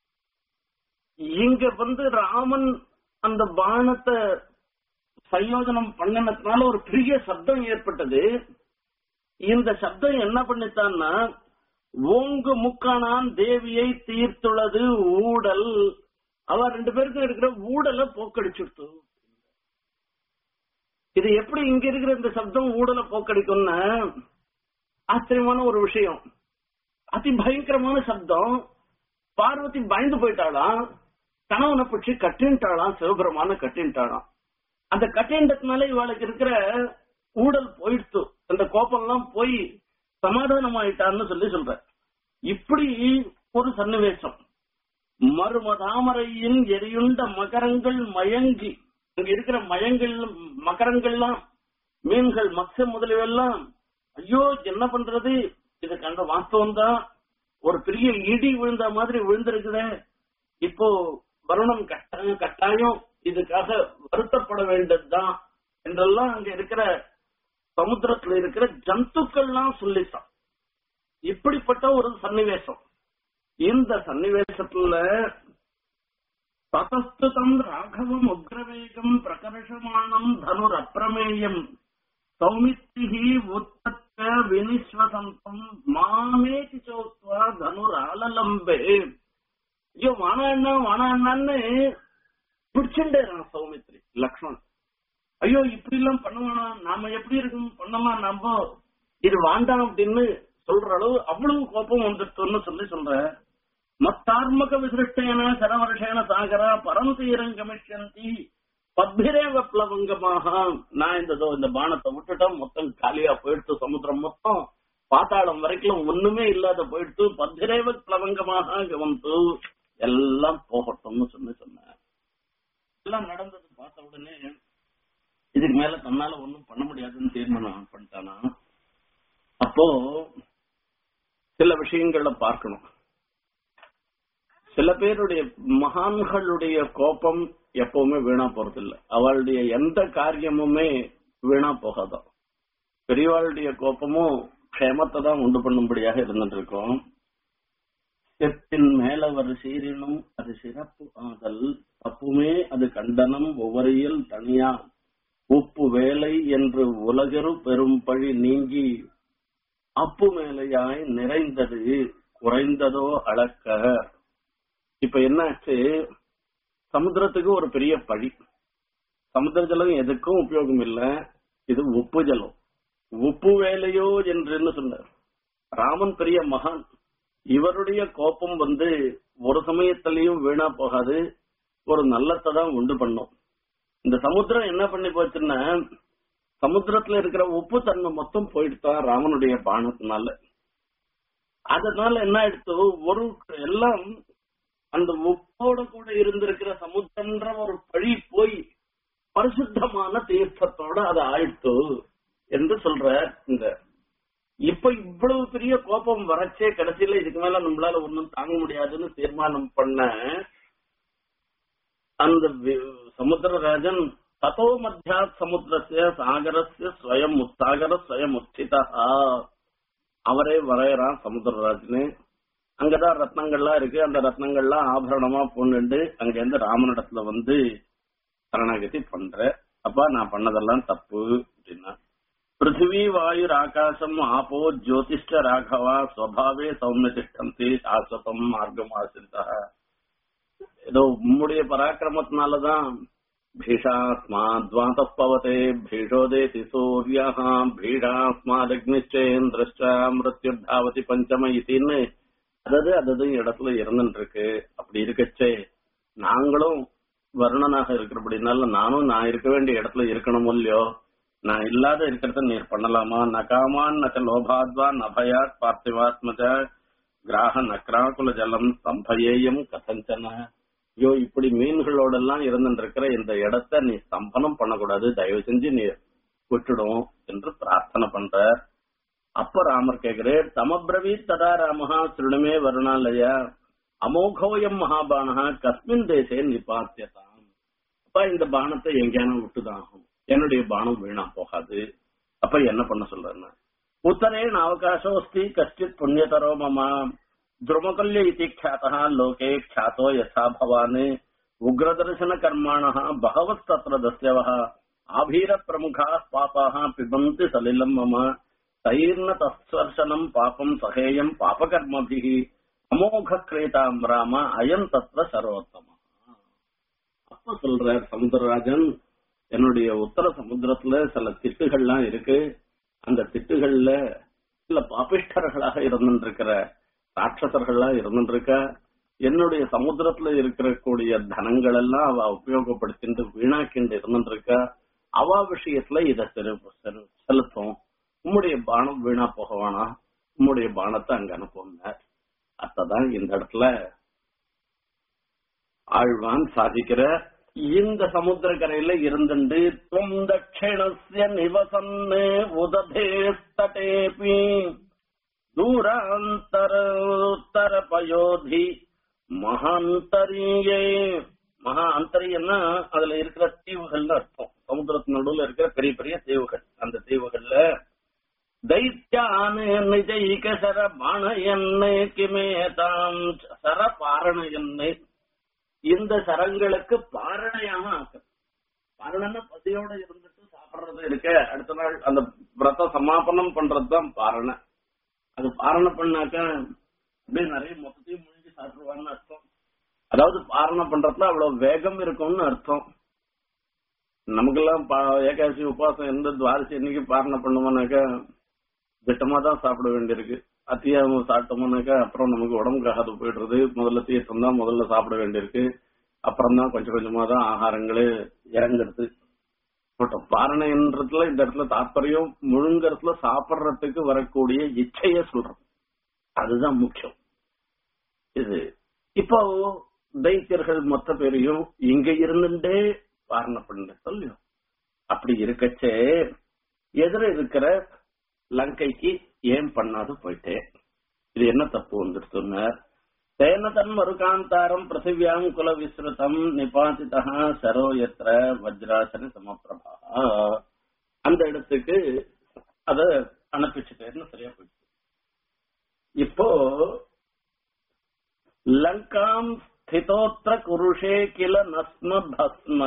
இங்க வந்து ராமன் அந்த பானத்தை சயோஜனம் பண்ணினதுனால ஒரு பெரிய சப்தம் ஏற்பட்டது இந்த சப்தம் என்ன பண்ணித்தான்னா ஓங்கு முக்கானான் தேவியை தீர்த்துள்ளது ஊடல் அவ ரெண்டு பேருக்கும் இருக்கிற ஊடலை போக்கடிச்சுடுத்து இது எப்படி இங்க இருக்கிற இந்த சப்தம் ஊடலை போக்கடிக்கும்னா ஆச்சரியமான ஒரு விஷயம் அதி பயங்கரமான சப்தம் பார்வதி பயந்து போயிட்டாளாம் கணவனை பிடிச்சி கட்டின்ட்டாளாம் சிவபெருமான கட்டின்ட்டாளாம் அந்த கட்டின்றதுனால இவளுக்கு இருக்கிற ஊடல் போயிடுத்து அந்த கோபம் எல்லாம் போய் சமாதானம் ஆயிட்டான்னு சொல்லி சொல்ற இப்படி ஒரு சன்னிவேசம் மறுமதாமரையின் எரியுண்ட மகரங்கள் மயங்கி அங்க இருக்கிற மயங்கள் மகரங்கள்லாம் மீன்கள் மத்ய முதலியெல்லாம் ஐயோ என்ன பண்றது இது கண்ட வாஸ்தவம் தான் ஒரு பெரிய இடி விழுந்த மாதிரி விழுந்திருக்குதே இப்போ வருணம் கட்டாயம் கட்டாயம் இதுக்காக வருத்தப்பட வேண்டியதுதான் என்றெல்லாம் அங்க இருக்கிற சமுத்திரத்துல இருக்கிற ஜந்துக்கள்லாம் சொல்லித்தான் இப்படிப்பட்ட ஒரு சன்னிவேசம் இந்த சன்னிவேசத்துல ததஸ்துதம் ராகவம் உக்ரவேகம் பிரகர்ஷமானம் தனுர் அப்பிரமேயம் சௌமித்திகி உத்தத்த வினிஸ்வசந்தம் மாமேதி சோத்வா தனுர் ஆலலம்பே ஐயோ வானா வானான்னு பிடிச்சுட்டேறான் சௌமித்ரி லக்ஷ்மண் ஐயோ இப்படி எல்லாம் பண்ணுவானா நாம எப்படி இருக்கும் பண்ணமா நம்ம இது வேண்டாம் அப்படின்னு சொல்ற அளவு அவ்வளவு கோபம் வந்துட்டுன்னு சொல்லி சொல்ற மத்தார்மக விசிருஷ்டேன சரவருஷேன சாகரா பரந்தீரங்கமிஷந்தி பத்பிரேவ பிளவங்கமாக நான் இந்த தோ- இந்த பானத்தை விட்டுட்டோம் மொத்தம் காலியா போயிடுத்து சமுத்திரம் மொத்தம் பாத்தாளம் வரைக்கும் ஒண்ணுமே இல்லாத போயிடுத்து பத்பிரேவ பிளவங்கமாக வந்து எல்லாம் போகட்டும்னு சொல்லி சொன்னேன் எல்லாம் நடந்தது பார்த்த உடனே இதுக்கு மேல தன்னால ஒண்ணும் பண்ண முடியாதுன்னு தீர்மானம் பண்ணிட்டானா அப்போ சில விஷயங்களை பார்க்கணும் சில பேருடைய மகான்களுடைய கோபம் எப்பவுமே வீணா போறதில்லை அவளுடைய எந்த காரியமுமே வீணா போகாதான் பெரியவாளுடைய கோபமும் க்ஷேமத்தை தான் உண்டு பண்ணும்படியாக இருந்துட்டு இருக்கோம் செப்பின் மேல ஒரு சீரினும் அது சிறப்பு ஆதல் தப்புமே அது கண்டனம் ஒவ்வொருயில் தனியா உப்பு வேலை என்று உலகரு பெரும் பழி நீங்கி அப்பு மேலையாய் நிறைந்தது குறைந்ததோ அளக்க இப்ப என்னாச்சு சமுத்திரத்துக்கு ஒரு பெரிய பழி சமுத்திர ஜலம் எதுக்கும் உபயோகம் இல்ல இது உப்பு ஜலம் உப்பு வேலையோ என்று சொன்னார் ராமன் பெரிய மகான் இவருடைய கோபம் வந்து ஒரு சமயத்திலையும் வீணா போகாது ஒரு நல்லத்தை தான் உண்டு பண்ணும் இந்த சமுத்திரம் என்ன பண்ணி போச்சுன்னா சமுத்திரத்துல இருக்கிற உப்பு தன்மை மொத்தம் போயிடுதான் ராமனுடைய பானத்தினால அதனால என்ன ஆயிடுத்து ஒரு எல்லாம் அந்த உப்போட கூட இருந்திருக்கிற சமுத்திரன்ற ஒரு பழி போய் பரிசுத்தமான தீர்த்தத்தோட அது ஆயிடுத்து என்று சொல்ற இந்த இப்ப இவ்வளவு பெரிய கோபம் வரச்சே கடைசியில இதுக்கு மேல நம்மளால ஒண்ணும் தாங்க முடியாதுன்னு தீர்மானம் பண்ண அந்த வி- சமுத்திரராஜன் ததோ மத்தியாத் சமுத்திரஸ்ய சாகரஸ்ய ஸ்வயம் உத்தாகர ஸ்வயம் உச்சிதா அவரே வரையறான் சமுத்திரராஜனு அங்கதான் ரத்னங்கள்லாம் இருக்கு அந்த ரத்னங்கள்லாம் ஆபரணமா பொண்ணுண்டு அங்க இருந்து ராமனிடத்துல வந்து சரணாகதி பண்ற அப்பா நான் பண்ணதெல்லாம் தப்பு அப்படின்னா பிருத்திவி வாயுர் ஆகாசம் ஆபோ ஜோதிஷ்ட ராகவா ஸ்வபாவே சௌமிய திஷ்டந்தி சாஸ்வதம் மார்க்கம் ஆசிரிதா ஏதோ உம்முடைய பராக்கிரமத்தினாலதான் பீஷாஸ்மாத்வாத பவதே பீஷோதேதி சூரிய பீஷாஸ்மாதக்னிச்சேந்திரஷ்ட மிருத்யுர்தாவதி பஞ்சம இத்தின்னு அதாவது அதது இடத்துல இருந்துட்டு இருக்கு அப்படி இருக்கச்சே நாங்களும் வருணனாக இருக்கிறபடினால நானும் நான் இருக்க வேண்டிய இடத்துல இருக்கணும் இல்லையோ நான் இல்லாத இருக்கிறத நீர் பண்ணலாமா நகாமான் நக லோபாத்வா நபயாத் பார்த்திவாத்மஜ கிராக நக்ராகுல ஜலம் ஸ்தம்பயேயம் கதஞ்சன ஐயோ இப்படி மீன்களோட எல்லாம் இருந்துட்டு இருக்கிற இந்த இடத்த நீ ஸ்தம்பனம் பண்ணக்கூடாது தயவு செஞ்சு நீ விட்டுடும் என்று பிரார்த்தனை பண்ற அப்ப ராமர் கேக்குறார் தமபிரவீத் ததா ராமஹா திருடமே வருணாலயா அமோகோயம் மகாபானஹா கஸ்மின் தேசே நிபாத்தியதாம் அப்ப இந்த பானத்தை எங்கேயான விட்டுதான் ஆகும் என்னுடைய பானம் வீணா போகாது அப்ப என்ன பண்ண சொல்றேன்னா உத்தரேण அவகாசோஸ்தி கஷ்டித் புண்ணியதரோ மம द्रुमकल्य इति ख्यातः लोके ख्यातो यथा भवान् उग्रदर्शन कर्माणः बहवस्तत्र दस्यवः आभीरप्रमुखाः पापाः पिबन्ति सलिलम् मम तैर्न तत्स्पर्शनम् पापम् सहेयम् पापकर्मभिः अमोघक्रेताम् राम अयम् तत्र சரோத்தம அப்ப சொல்றார் சமுத்திரராஜன் என்னுடைய உத்தர சமுத்திரத்துல சில திட்டுகள்லாம் இருக்கு அந்த திட்டுகள்ல சில பாபிஷ்டர்களாக இருந்துருக்கிற ராட்சசர்கள்லாம் இருந்துருக்க என்னுடைய சமுத்திரத்துல இருக்கக்கூடிய தனங்கள் எல்லாம் அவ உபயோகப்படுத்திட்டு வீணாக்கிண்டு இருந்துருக்க அவ விஷயத்துல இத செரு- செரு- செலுத்தும் உம்முடைய பானம் வீணா போக வேணாம் உம்முடைய பானத்தை அங்க அனுப்புங்க அத்ததான் இந்த இடத்துல ஆழ்வான் சாதிக்கிற இந்த சமுத்திரக்கரையில இருந்துண்டு துவம் தட்சிணஸ்ய நிவசன்னு உததேஸ்தடேபி தூராந்தர உத்தர பயோதி மகாந்தரியே மகா அந்தரியன்னா அதுல இருக்கிற தீவுகள்னு அர்த்தம் சமுத்திரத்து நடுவுல இருக்கிற பெரிய பெரிய தீவுகள் அந்த தீவுகள்ல दैत्यान् निजैकशर बाणयन्ने கிமேதாம் சர பாரணயன்னு இந்த சரங்களுக்கு பாரணையாக ஆக்க பாரணன்னா பசியோட இருந்துட்டு சாப்பிடுறது இருக்க அடுத்த நாள் அந்த விரத சமாபனம் பண்றதுதான் பாரணை அது பாரணை பண்ணாக்க அப்படியே நிறைய மொத்தத்தையும் முழுங்கி சாப்பிடுவான்னு அர்த்தம் அதாவது பாரணை பண்றதுல அவ்வளவு வேகம் இருக்கும்னு அர்த்தம் நமக்கெல்லாம் பா- ஏகாதசி உபவாசம் எந்த துவாரசி என்னைக்கு பாரணை பண்ணுவோம்னாக்கா திட்டமா தான் சாப்பிட வேண்டியிருக்கு அத்தியாவம் சாப்பிட்டோம்னாக்கா அப்புறம் நமக்கு உடம்புக்கு ஆகாது போயிடுறது முதல்ல தீர்த்தம் தான் முதல்ல சாப்பிட வேண்டியிருக்கு அப்புறம் தான் கொஞ்சம் கொஞ்சமா தான் ஆகாரங்களே இறங்குறது பட் பாரணைன்றதுல இந்த இடத்துல தாற்பயம் முழுங்கறதுல சாப்பிடுறதுக்கு வரக்கூடிய இச்சைய சொல்றோம் அதுதான் முக்கியம் இது இப்போ தைத்தியர்கள் மொத்த பேரையும் இங்க இருந்துட்டே வாரண பண்ண சொல்லியும் அப்படி இருக்கச்சே எதிர இருக்கிற லங்கைக்கு ஏன் பண்ணாது போயிட்டேன் இது என்ன தப்பு வந்துட்டு சொன்னார் தேன தன் மருகாந்தாரம் பிருத்திவியாம் குல விஸ்ருதம் நிபாதிதா சரோ எத்திர வஜ்ராசன சமப்பிரபா அந்த இடத்துக்கு அத அனுப்பிச்சுட்டேன்னு சரியா போயிடுச்சு இப்போ லங்காம் ஸ்திதோத்திர குருஷே கில நஸ்ம பஸ்ம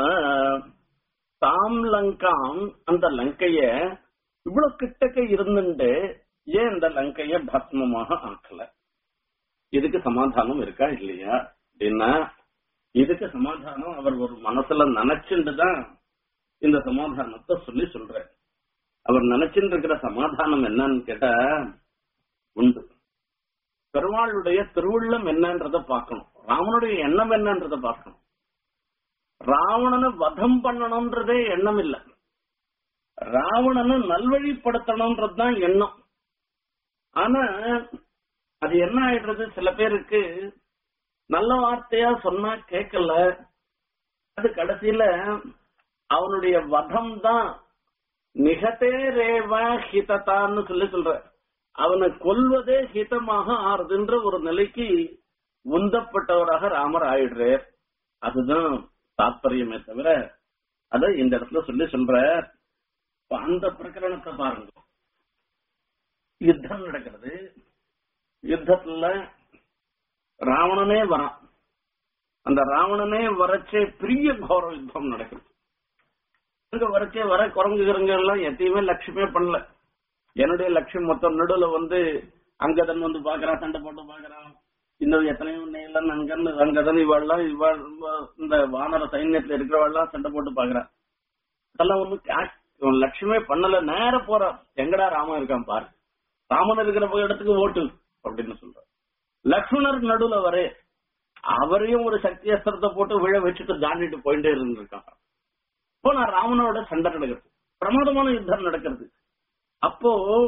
தாம் லங்காம் அந்த லங்கைய இவ்வளவு கிட்டக்க இருந்துட்டு ஏன் இந்த லங்கைய பஸ்மமாக ஆக்கல இதுக்கு சமாதானம் இருக்கா இல்லையா அப்படின்னா இதுக்கு சமாதானம் அவர் ஒரு மனசுல நினைச்சுட்டு தான் இந்த சமாதானத்தை சொல்லி சொல்ற அவர் நினைச்சுட்டு இருக்கிற சமாதானம் என்னன்னு கேட்டா உண்டு பெருமாளுடைய திருவுள்ளம் என்னன்றத பார்க்கணும் ராவனுடைய எண்ணம் என்னன்றத பார்க்கணும் ராவணனை வதம் பண்ணணும்ன்றதே எண்ணம் இல்ல ராவணனை நல்வழிப்படுத்தணும்ன்றதுதான் எண்ணம் ஆனா அது என்ன ஆயிடுறது சில பேருக்கு நல்ல வார்த்தையா சொன்னா கேட்கல அது கடைசியில அவனுடைய வதம் தான் நிகத்தே ரேவ ஹிதத்தான்னு சொல்லி சொல்ற அவனை கொல்வதே ஹிதமாக ஆறுதுன்ற ஒரு நிலைக்கு உந்தப்பட்டவராக ராமர் ஆயிடுறார் அதுதான் தாற்பயமே தவிர அத இந்த இடத்துல சொல்லி சொல்ற இப்ப அந்த பிரகரணத்தை பாருங்க யுத்தம் நடக்கிறது யுத்தத்துல ராவணனே வரான் அந்த ராவணனே வரச்சே பெரிய கோர யுத்தம் நடக்குது அங்க வரச்சே வர குரங்குகிறங்க எல்லாம் எத்தையுமே லட்சியமே பண்ணல என்னுடைய லட்சியம் மொத்தம் நடுவுல வந்து அங்கதன் வந்து பாக்குறான் சண்டை போட்டு பாக்குறான் இன்னும் எத்தனையோ நேலன் அங்கன்னு அங்கதன் இவாள்லாம் இவாள் இந்த வானர சைன்யத்துல இருக்கிறவாள்லாம் சண்டை போட்டு பாக்குறான் அதெல்லாம் ஒண்ணு லட்சியமே பண்ணல நேர போறான் எங்கடா ராமன் இருக்கான் பாரு ராமன் இருக்கிற இடத்துக்கு ஓட்டு அப்படின்னு சொல்ற லக்ஷ்மணர் நடுவுல வரே அவரையும் ஒரு சக்தி அஸ்திரத்தை போட்டு விழ வச்சுட்டு தாண்டிட்டு போயிட்டே இருந்திருக்காங்க இப்போ நான் ராமனோட சண்டை நடக்கிறது பிரமாதமான யுத்தம் நடக்கிறது அப்போ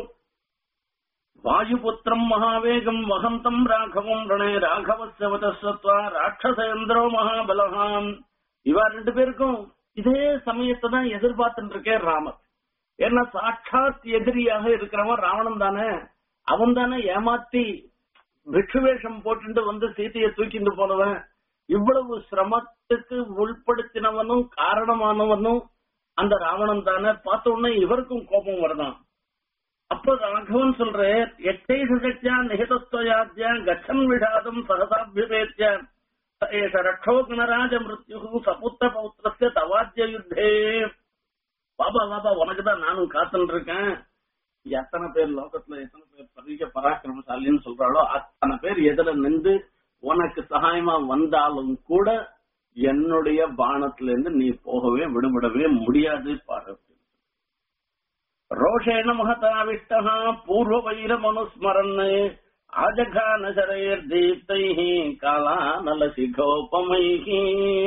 வாயுபுத்திரம் மகாவேகம் வகந்தம் ராഘவம் ரணே ராகவசவதஸ்வத்வா ராட்சசேந்திரோ மகாபலகாம் இவா ரெண்டு பேருக்கும் இதே சமயத்தை தான் எதிர்பார்த்துட்டு இருக்கேன் ராமர் ஏன்னா சாட்சாத் எதிரியாக இருக்கிறவன் ராவணன் தானே அவன் தானே ஏமாத்தி பிக்ஷுவேஷம் போட்டுட்டு வந்து சீதையை தூக்கிட்டு போனவன் இவ்வளவு சிரமத்துக்கு உள்படுத்தினவனும் காரணமானவனும் அந்த ராவணன் தானே பார்த்த உடனே இவருக்கும் கோபம் வருதான் அப்ப ராഘவன் சொல்ற எட்டை சுசக்தியா நிகதஸ்வயாத்யா கச்சன் விடாதம் சகசாபியபேத்யா ஏஷ ரட்சோ கணராஜ மிருத்யு சபுத்த பௌத்திரஸ்ய தவாத்திய யுத்தே பாபா பாபா உனக்கு தான் நானும் காத்துன்னு இருக்கேன் எத்தனை பேர் லோகத்துல எத்தனை பேர் பெரிய பராக்கிரமசாலின்னு சொல்றாளோ அத்தனை பேர் எதுல நின்று உனக்கு சகாயமா வந்தாலும் கூட என்னுடைய பானத்துல இருந்து நீ போகவே விடுபடவே முடியாது பாரு ரோஷேண மகதாவிஷ்டா பூர்வ வைர மனுஸ்மரன் ஆஜகான சரையர் தீப்தை காலாநல சிகோபமைஹி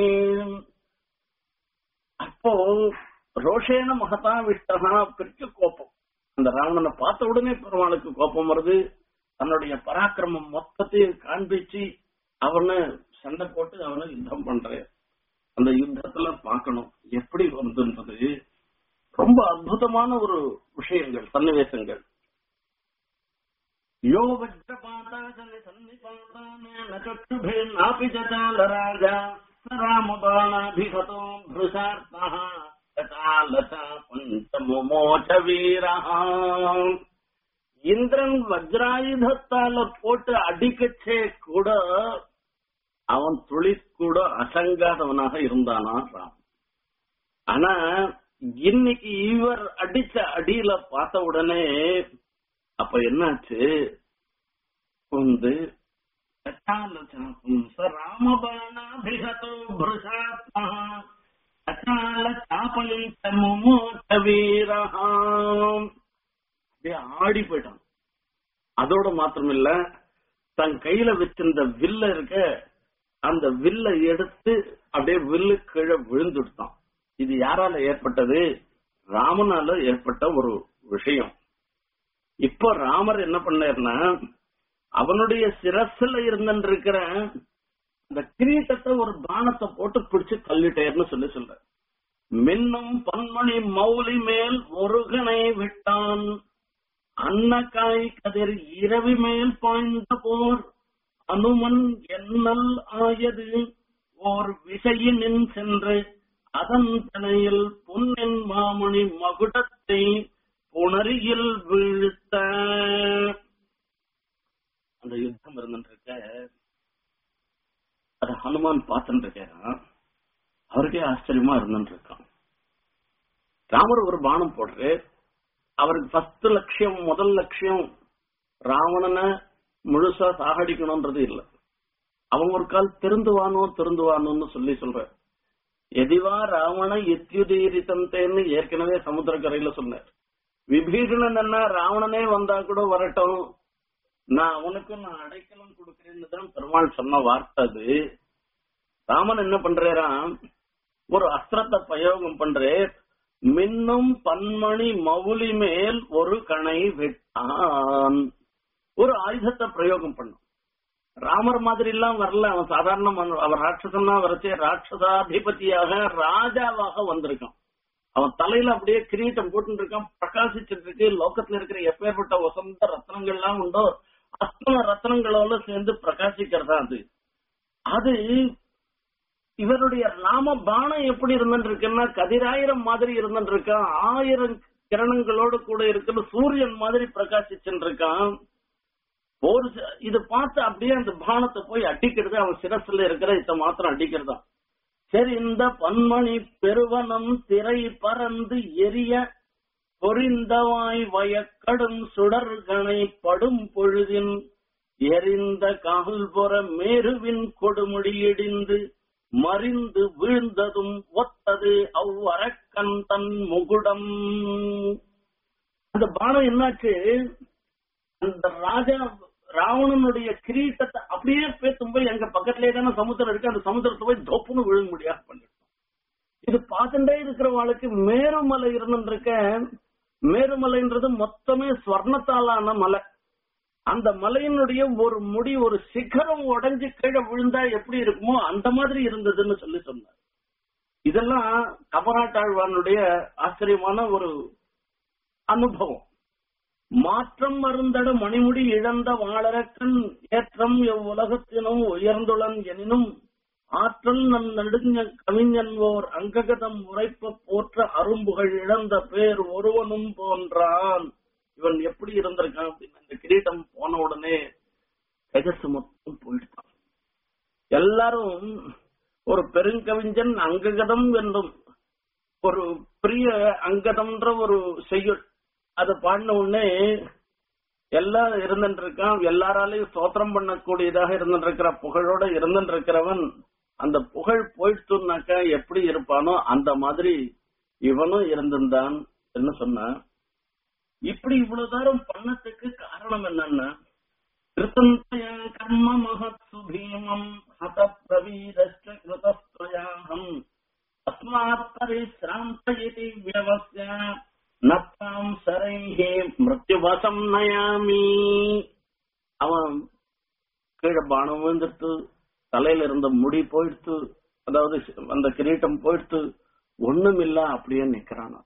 அப்போ ரோஷேன மகதாவிஷ்டா பெரிய கோபம் அந்த ராவணனை பார்த்த உடனே பெருமாளுக்கு கோபம் வருது தன்னுடைய பராக்கிரமம் மொத்தத்தையும் காண்பிச்சு அவனை சண்டை போட்டு அவனை யுத்தம் பண்ற அந்த யுத்தத்துல பார்க்கணும் எப்படி வந்துன்றது ரொம்ப அற்புதமான ஒரு விஷயங்கள் சன்னிவேசங்கள் யோ வஜ்ரபாதாஜலி சன்னிபாதான சற்றுபே நாபி ஜால ராஜா ராமபாணாபிகதோ भृशार्तः ததாலதா பஞ்சமுமோச்ச வீரஹா இந்திரன் வஜ்ராயுதத்தால போட்டு அடிக்கச்சே கூட அவன் துளி கூட அசங்காதவனாக இருந்தானா ராம் ஆனா இன்னைக்கு இவர் அடிச்ச அடியில பார்த்த உடனே அப்ப என்னாச்சு வந்து ராமபாணாபிகதோ பிருஷாத்மா அச்சால சாபலித்த வீரஹாம் அப்படியே ஆடி போயிட்டான் அதோட மாத்திரமில்ல தன் கையில வச்சிருந்த வில்ல இருக்க அந்த வில்ல எடுத்து அப்படியே வில்லு கீழே விழுந்துட்டான் இது யாரால ஏற்பட்டது ராமனால ஏற்பட்ட ஒரு விஷயம் இப்போ ராமர் என்ன பண்ணாருன்னா அவனுடைய சிரஸ்ல இருந்திருக்கிற அந்த கிரீட்டத்தை ஒரு பானத்தை போட்டு பிடிச்சு தள்ளிட்டேர்னு சொல்லி சொல்ற மின்னும் பன்மணி மௌலி மேல் ஒருகனை விட்டான் அன்னக்காய் கதிர் இரவி மேல் பாய்ந்த போர் அனுமன் எண்ணல் ஆயது ஓர் விசையினின் சென்று அதன் தனையில் பொன்னின் மாமணி மகுடத்தை புணரியில் வீழ்த்த அந்த யுத்தம் இருந்துட்டு அது ஹனுமான் பார்த்துட்டு இருக்காராம் அவருக்கே ஆச்சரியமா இருந்துட்டு இருக்கான் ராமர் ஒரு பானம் போடுறாரு அவருக்கு ஃபர்ஸ்ட் லட்சியம் முதல் லட்சியம் ராவணனை முழுசா சாகடிக்கணும்ன்றது இல்ல அவன் ஒரு கால் திருந்துவானோ திருந்துவானோன்னு சொல்லி சொல்ற எதிவா ராவண எத்யுதீரித்தந்தேன்னு ஏற்கனவே சமுத்திரக்கரையில சொன்னார் விபீஷணன் என்ன ராவணனே வந்தா கூட வரட்டும் நான் அவனுக்கு நான் அடைக்கலம் கொடுக்கிறேன்னு தான் பெருமாள் சொன்ன வார்த்தை அது ராமன் என்ன பண்றாராம் ஒரு அஸ்திரத்தை பிரயோகம் பண்றே மின்னும் பன்மணி மவுலி மேல் ஒரு கணை விட்டான் ஒரு ஆயுதத்தை பிரயோகம் பண்ணும் ராமர் மாதிரி எல்லாம் வரல அவன் சாதாரண மனு- அவன் ராட்சசன்னா வரச்சே ராட்சசாதிபதியாக ராஜாவாக வந்திருக்கான் அவன் தலையில அப்படியே கிரீட்டம் போட்டு இருக்கான் பிரகாசிச்சுட்டு இருக்கு லோகத்துல இருக்கிற எப்பேற்பட்ட வசந்த ரத்னங்கள் எல்லாம் உண்டோ அத்தனை ரத்னங்களோட சேர்ந்து பிரகாசிக்கிறதா அது அது இவருடைய நாம பானம் எப்படி இருந்துட்டு இருக்குன்னா கதிராயிரம் மாதிரி இருந்துட்டு இருக்கான் ஆயிரம் கிரணங்களோடு கூட இருக்கிற சூரியன் மாதிரி பிரகாசிச்சுட்டு இருக்கான் ஒரு ச- இது பார்த்து அப்படியே அந்த பானத்தை போய் அடிக்கிறது அவன் சிரசுல இருக்கிற இத மாத்திரம் அடிக்கிறதா சரி இந்த பன்மணி பெருவனம் திரை பறந்து எரிய பொறிந்தவாய் வயக்கடும் சுடர்கனை படும் பொழுதின் எரிந்த கால்புற மேருவின் கொடுமுடி இடிந்து மறிந்து வீழ்ந்ததும் ஒத்தது அவ்வரக்கன் தன் முகுடம் அந்த பானம் என்னாச்சு அந்த ராஜா ராவணனுடைய கிரீட்டத்தை அப்படியே பேத்தும் போய் எங்க பக்கத்திலே தானே சமுத்திரம் இருக்கு அந்த சமுத்திரத்தை போய் தொப்புன்னு விழுங்க முடியாது பண்ணிட்டோம் இது பார்த்துட்டே இருக்கிறவங்களுக்கு மேருமலை இருந்துருக்க மேருமலைன்றது மொத்தமே ஸ்வர்ணத்தாலான மலை அந்த மலையினுடைய ஒரு முடி ஒரு சிகரம் உடைஞ்சு கீழே விழுந்தா எப்படி இருக்குமோ அந்த மாதிரி இருந்ததுன்னு சொல்லி சொன்னார் இதெல்லாம் கபராட்டாழ்வானுடைய ஆச்சரியமான ஒரு அனுபவம் மாற்றம் மருந்தட மணிமுடி இழந்த வாழறக்கன் ஏற்றம் எவ்வுலகத்தினும் உயர்ந்துளன் எனினும் ஆற்றல் நன் நடுங்க கவிஞன்வோர் அங்ககதம் உரைப்ப போற்ற அரும்புகள் இழந்த பேர் ஒருவனும் போன்றான் இவன் எப்படி இருந்திருக்கான் அப்படின்னு அந்த கிரீட்டம் போன உடனே தேஜஸ் மொத்தம் போயிட்டான் எல்லாரும் ஒரு பெருங்கவிஞன் அங்ககதம் என்றும் ஒரு பெரிய அங்கதம்ன்ற ஒரு செய்யுள் அதை பாடின உடனே எல்லாம் இருந்துட்டு இருக்கான் எல்லாராலையும் சோத்திரம் பண்ணக்கூடியதாக இருந்துட்டு இருக்கிற புகழோட இருந்துட்டு இருக்கிறவன் அந்த புகழ் போயிட்டுனாக்கா எப்படி இருப்பானோ அந்த மாதிரி இவனும் இருந்திருந்தான் என்ன சொன்னான் இப்படி இவ்வளவு தூரம் பண்ணதுக்கு காரணம் என்னன்னா கிருத்தந்தயா கர்ம மகத் சுபீமம் ஹத பிரவீரஸ்ட கிருதஸ்வயாகம் அஸ்மாத் பரிசிராந்த இதி வியவஸ்ய நத்தாம் சரைஹே மிருத்யுவசம் நயாமி அவன் கீழே பானம் விழுந்துட்டு தலையில இருந்த முடி போயிடுத்து அதாவது அந்த கிரீட்டம் போயிடுத்து ஒண்ணுமில்ல அப்படியே நிக்கிறானா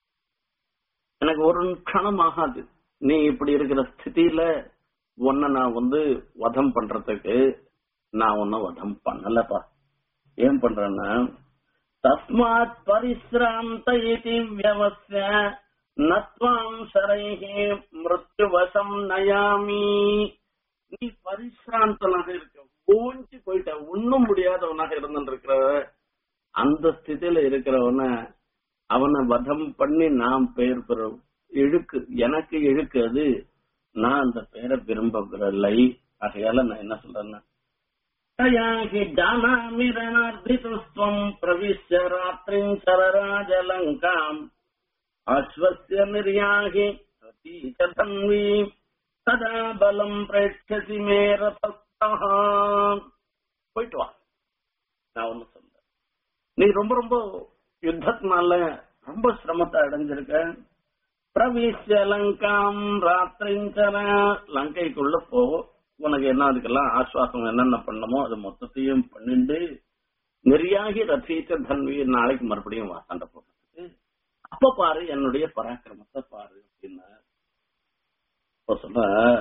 எனக்கு ஒரு க்ஷணம் ஆகாது நீ இப்படி இருக்கிற ஸ்திதியில உன்னை நான் வந்து வதம் பண்றதுக்கு நான் உன்னை வதம் பண்ணலப்பா ஏன் பண்றேன்னா தஸ்மாத் பரிசிராந்த இதி வியவஸ்ய நத்வாம் சரைஹே மிருத்யுவசம் நயாமி நீ பரிசிராந்தனாக இருக்க ஓஞ்சி போயிட்ட ஒண்ணும் முடியாதவனாக இருந்துருக்கிற அந்த ஸ்திதியில இருக்கிறவன அவனை வதம் பண்ணி நாம் பெயர் பெறும் இழுக்கு எனக்கு இழுக்கு அது நான் அந்த பெயரை விரும்பவில்லை ஆகையால நான் என்ன சொல்றேன்னா तया हि जानामि रणार्धितुस्त्वम् प्रविश्य रात्रिम् चरराजलङ्काम् अश्वस्य निर्याहि सती च तन्वी तदा बलम् प्रेक्षसि मे रथस्थः போயிட்டு வா நான் ஒண்ணு சொல்றேன் நீ ரொம்ப ரொம்ப யுத்தத்தினால ரொம்ப சிரமத்தை அடைஞ்சிருக்க பிரவிஷ்ய லங்காம் ராத்திரிஞ்சன லங்கைக்குள்ள போ உனக்கு என்ன அதுக்கெல்லாம் ஆஸ்வாசம் என்னென்ன பண்ணணுமோ அது மொத்தத்தையும் பண்ணிண்டு நெறியாகி ரசித்த தன்வி நாளைக்கு மறுபடியும் வா சண்டை போடுறதுக்கு அப்ப பாரு என்னுடைய பராக்கிரமத்தை பாரு அப்படின்னா இப்ப சொல்ற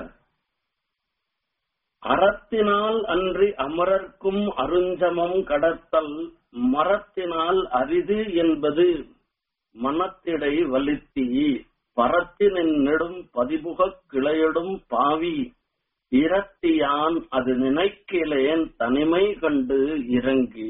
அறத்தினால் அன்றி அமரர்க்கும் அருஞ்சமம் கடத்தல் மரத்தினால் அரிது என்பது மனத்திடை வலித்தி பரத்தினின் நெடும் பதிபுகக் கிளையடும் பாவி இரத்தியான் அது நினைக்கிலேன் தனிமை கண்டு இறங்கி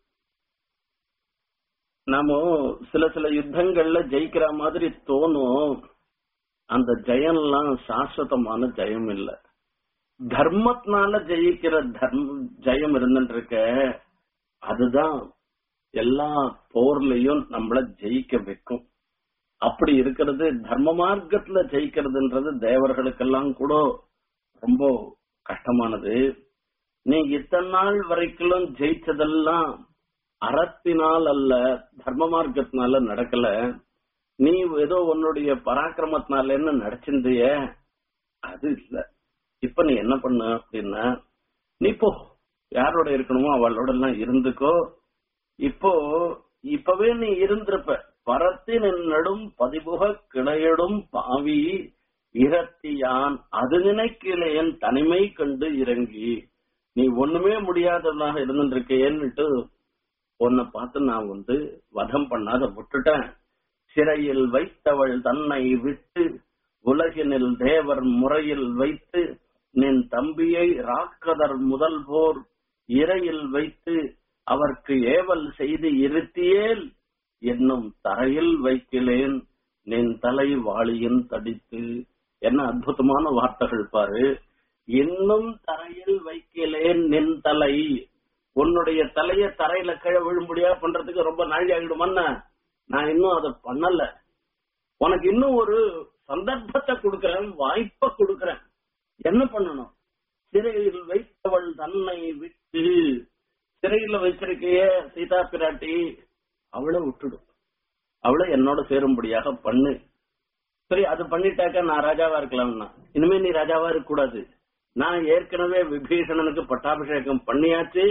நாம சில சில யுத்தங்கள்ல ஜெயிக்கிற மாதிரி தோணும் அந்த ஜெயம்லாம் சாஸ்வதமான ஜெயம் இல்ல தர்மத்தினால ஜெயிக்கிற தர்ம ஜெயம் இருந்துட்டு இருக்க அதுதான் எல்லா போர்லயும் நம்மள ஜெயிக்க வைக்கும் அப்படி இருக்கிறது தர்ம மார்க்கத்துல ஜெயிக்கிறதுன்றது தேவர்களுக்கெல்லாம் கூட ரொம்ப கஷ்டமானது நீ இத்தனை நாள் வரைக்கும் ஜெயிச்சதெல்லாம் அறத்தினால் அல்ல தர்ம மார்க்கத்தினால நடக்கல நீ ஏதோ உன்னுடைய பராக்கிரமத்தினால என்ன நடச்சிருந்திய அது இல்ல இப்ப நீ என்ன பண்ண அப்படின்னா நீ போ யாரோட இருக்கணுமோ அவளோட எல்லாம் இருந்துக்கோ இப்போ இப்பவே நீ இருந்திருப்ப பரத்தின் நடும் பதிபுக கிளையடும் பாவி இரத்தியான் அது நினைக்கலையன் தனிமை கண்டு இறங்கி நீ ஒண்ணுமே முடியாதவனாக இருந்துருக்கேன்னுட்டு உன்னை பார்த்து நான் வந்து வதம் பண்ணாத விட்டுட்டேன் சிறையில் வைத்தவள் தன்னை விட்டு உலகினில் தேவர் முறையில் வைத்து நின் தம்பியை ராக்கதர் முதல் போர் இறையில் வைத்து அவர்க்கு ஏவல் செய்து இருத்தியேல் என்னும் தரையில் வைக்கிலேன் நின் தலை வாளியின் தடித்து என்ன அற்புதமான வார்த்தைகள் பாரு இன்னும் தரையில் வைக்கலேன் நின் தலை உன்னுடைய தலைய தரையில கீழே விழும்படியா பண்றதுக்கு ரொம்ப நாழி ஆகிடுமான்னு நான் இன்னும் அதை பண்ணல உனக்கு இன்னும் ஒரு சந்தர்ப்பத்தை கொடுக்கறேன் வாய்ப்பை கொடுக்கறேன் என்ன பண்ணணும் சிறையில் வைத்தவள் தன்னை விட்டு சிறையில வச்சிருக்கைய சீதா பிராட்டி அவளை விட்டுடும் அவளை என்னோட சேரும்படியாக பண்ணு சரி அது பண்ணிட்டாக்க நான் ராஜாவா இருக்கலாம்னா இனிமே நீ ராஜாவா இருக்க கூடாது நான் ஏற்கனவே விபீஷணனுக்கு பட்டாபிஷேகம் பண்ணியாச்சு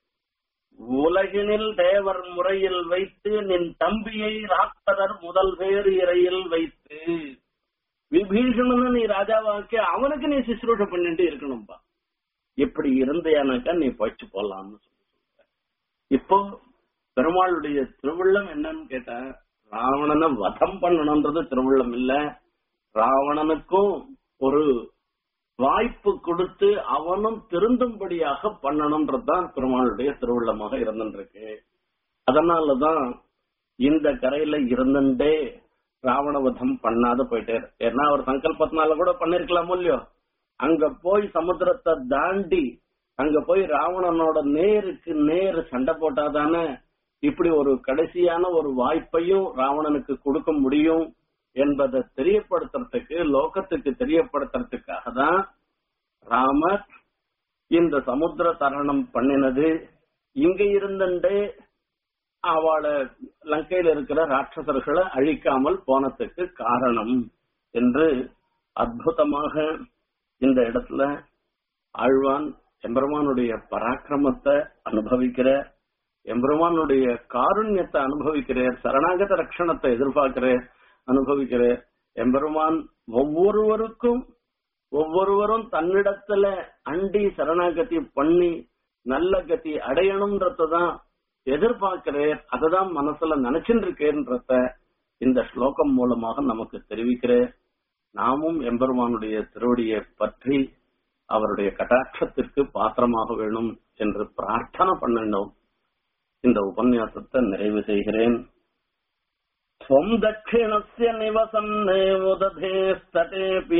உலகினில் தேவர் முறையில் வைத்து நின் தம்பியை ராக்கதர் முதல் பேர் இறையில் வைத்து விபீஷணனை நீ ராஜாவாக்கி அவனுக்கு நீ சிசுரூஷ பண்ணிட்டு இருக்கணும்பா இப்படி இருந்தையானாக்கா நீ பயிற்சி போடலாம்னு சொல்லி சொல்ற இப்போ பெருமாளுடைய திருவுள்ளம் என்னன்னு கேட்டா ராவணனை வதம் பண்ணணும்ன்றது திருவுள்ளம் இல்ல ராவணனுக்கும் ஒரு வாய்ப்பு கொடுத்து அவனும் திருந்தும்படியாக பண்ணணும்ன்றதுதான் பெருமாளுடைய திருவுள்ளமாக இருந்துருக்கு அதனாலதான் இந்த கரையில இருந்துட்டே ராவணவதம் பண்ணாத போயிட்டாரு ஏன்னா அவர் சங்கல்பத்தினால கூட பண்ணிருக்கலாமோ இல்லையோ அங்க போய் சமுத்திரத்தை தாண்டி அங்க போய் ராவணனோட நேருக்கு நேரு சண்டை போட்டாதானே இப்படி ஒரு கடைசியான ஒரு வாய்ப்பையும் ராவணனுக்கு கொடுக்க முடியும் என்பதை தெரியப்படுத்துறதுக்கு லோகத்துக்கு தெரியப்படுத்துறதுக்காக தான் ராமர் இந்த சமுத்திர தரணம் பண்ணினது இங்க இருந்துட்டே அவளை லங்கையில இருக்கிற ராட்சசர்களை அழிக்காமல் போனதுக்கு காரணம் என்று அற்புதமாக இந்த இடத்துல ஆழ்வான் எம்பெருமானுடைய பராக்கிரமத்தை அனுபவிக்கிற எம்பெருமானுடைய காருண்யத்தை அனுபவிக்கிறேன் சரணாகத ரட்சணத்தை எதிர்பார்க்கிறேன் அனுபவிக்கிறேன் எம்பெருமான் ஒவ்வொருவருக்கும் ஒவ்வொருவரும் தன்னிடத்துல அண்டி சரணாகதி பண்ணி நல்ல கதி அடையணும்ன்றதான் எதிர்பார்க்கிறேன் அததான் மனசுல நினைச்சுட்டு இருக்கேன்றத இந்த ஸ்லோகம் மூலமாக நமக்கு தெரிவிக்கிறேன் நாமும் எம்பெருமானுடைய திருவடியை பற்றி அவருடைய கட்டாட்சத்திற்கு பாத்திரமாக வேணும் என்று பிரார்த்தனை பண்ணினோம் இந்த உபன்யாசத்தை நிறைவு செய்கிறேன் त्वम् दक्षिणस्य निवसन्ने उदधेस्तटेऽपि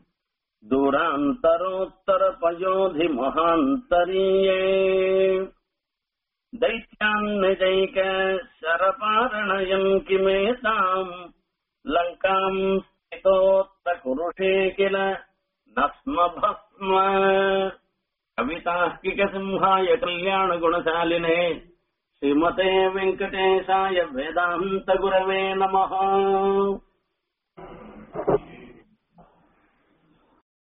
दूरान्तरोत्तरपयोधिमहान्तरीये दैत्यान्निजैक शरपारणयन् किमेताम् लङ्काम् स्थितोत्तकुरुषे किल न स्म भस्म कवितार्किकसिंहाय कल्याणगुणशालिने श्रीमते वेङ्कटेशाय वेदान्तगुरवे नमः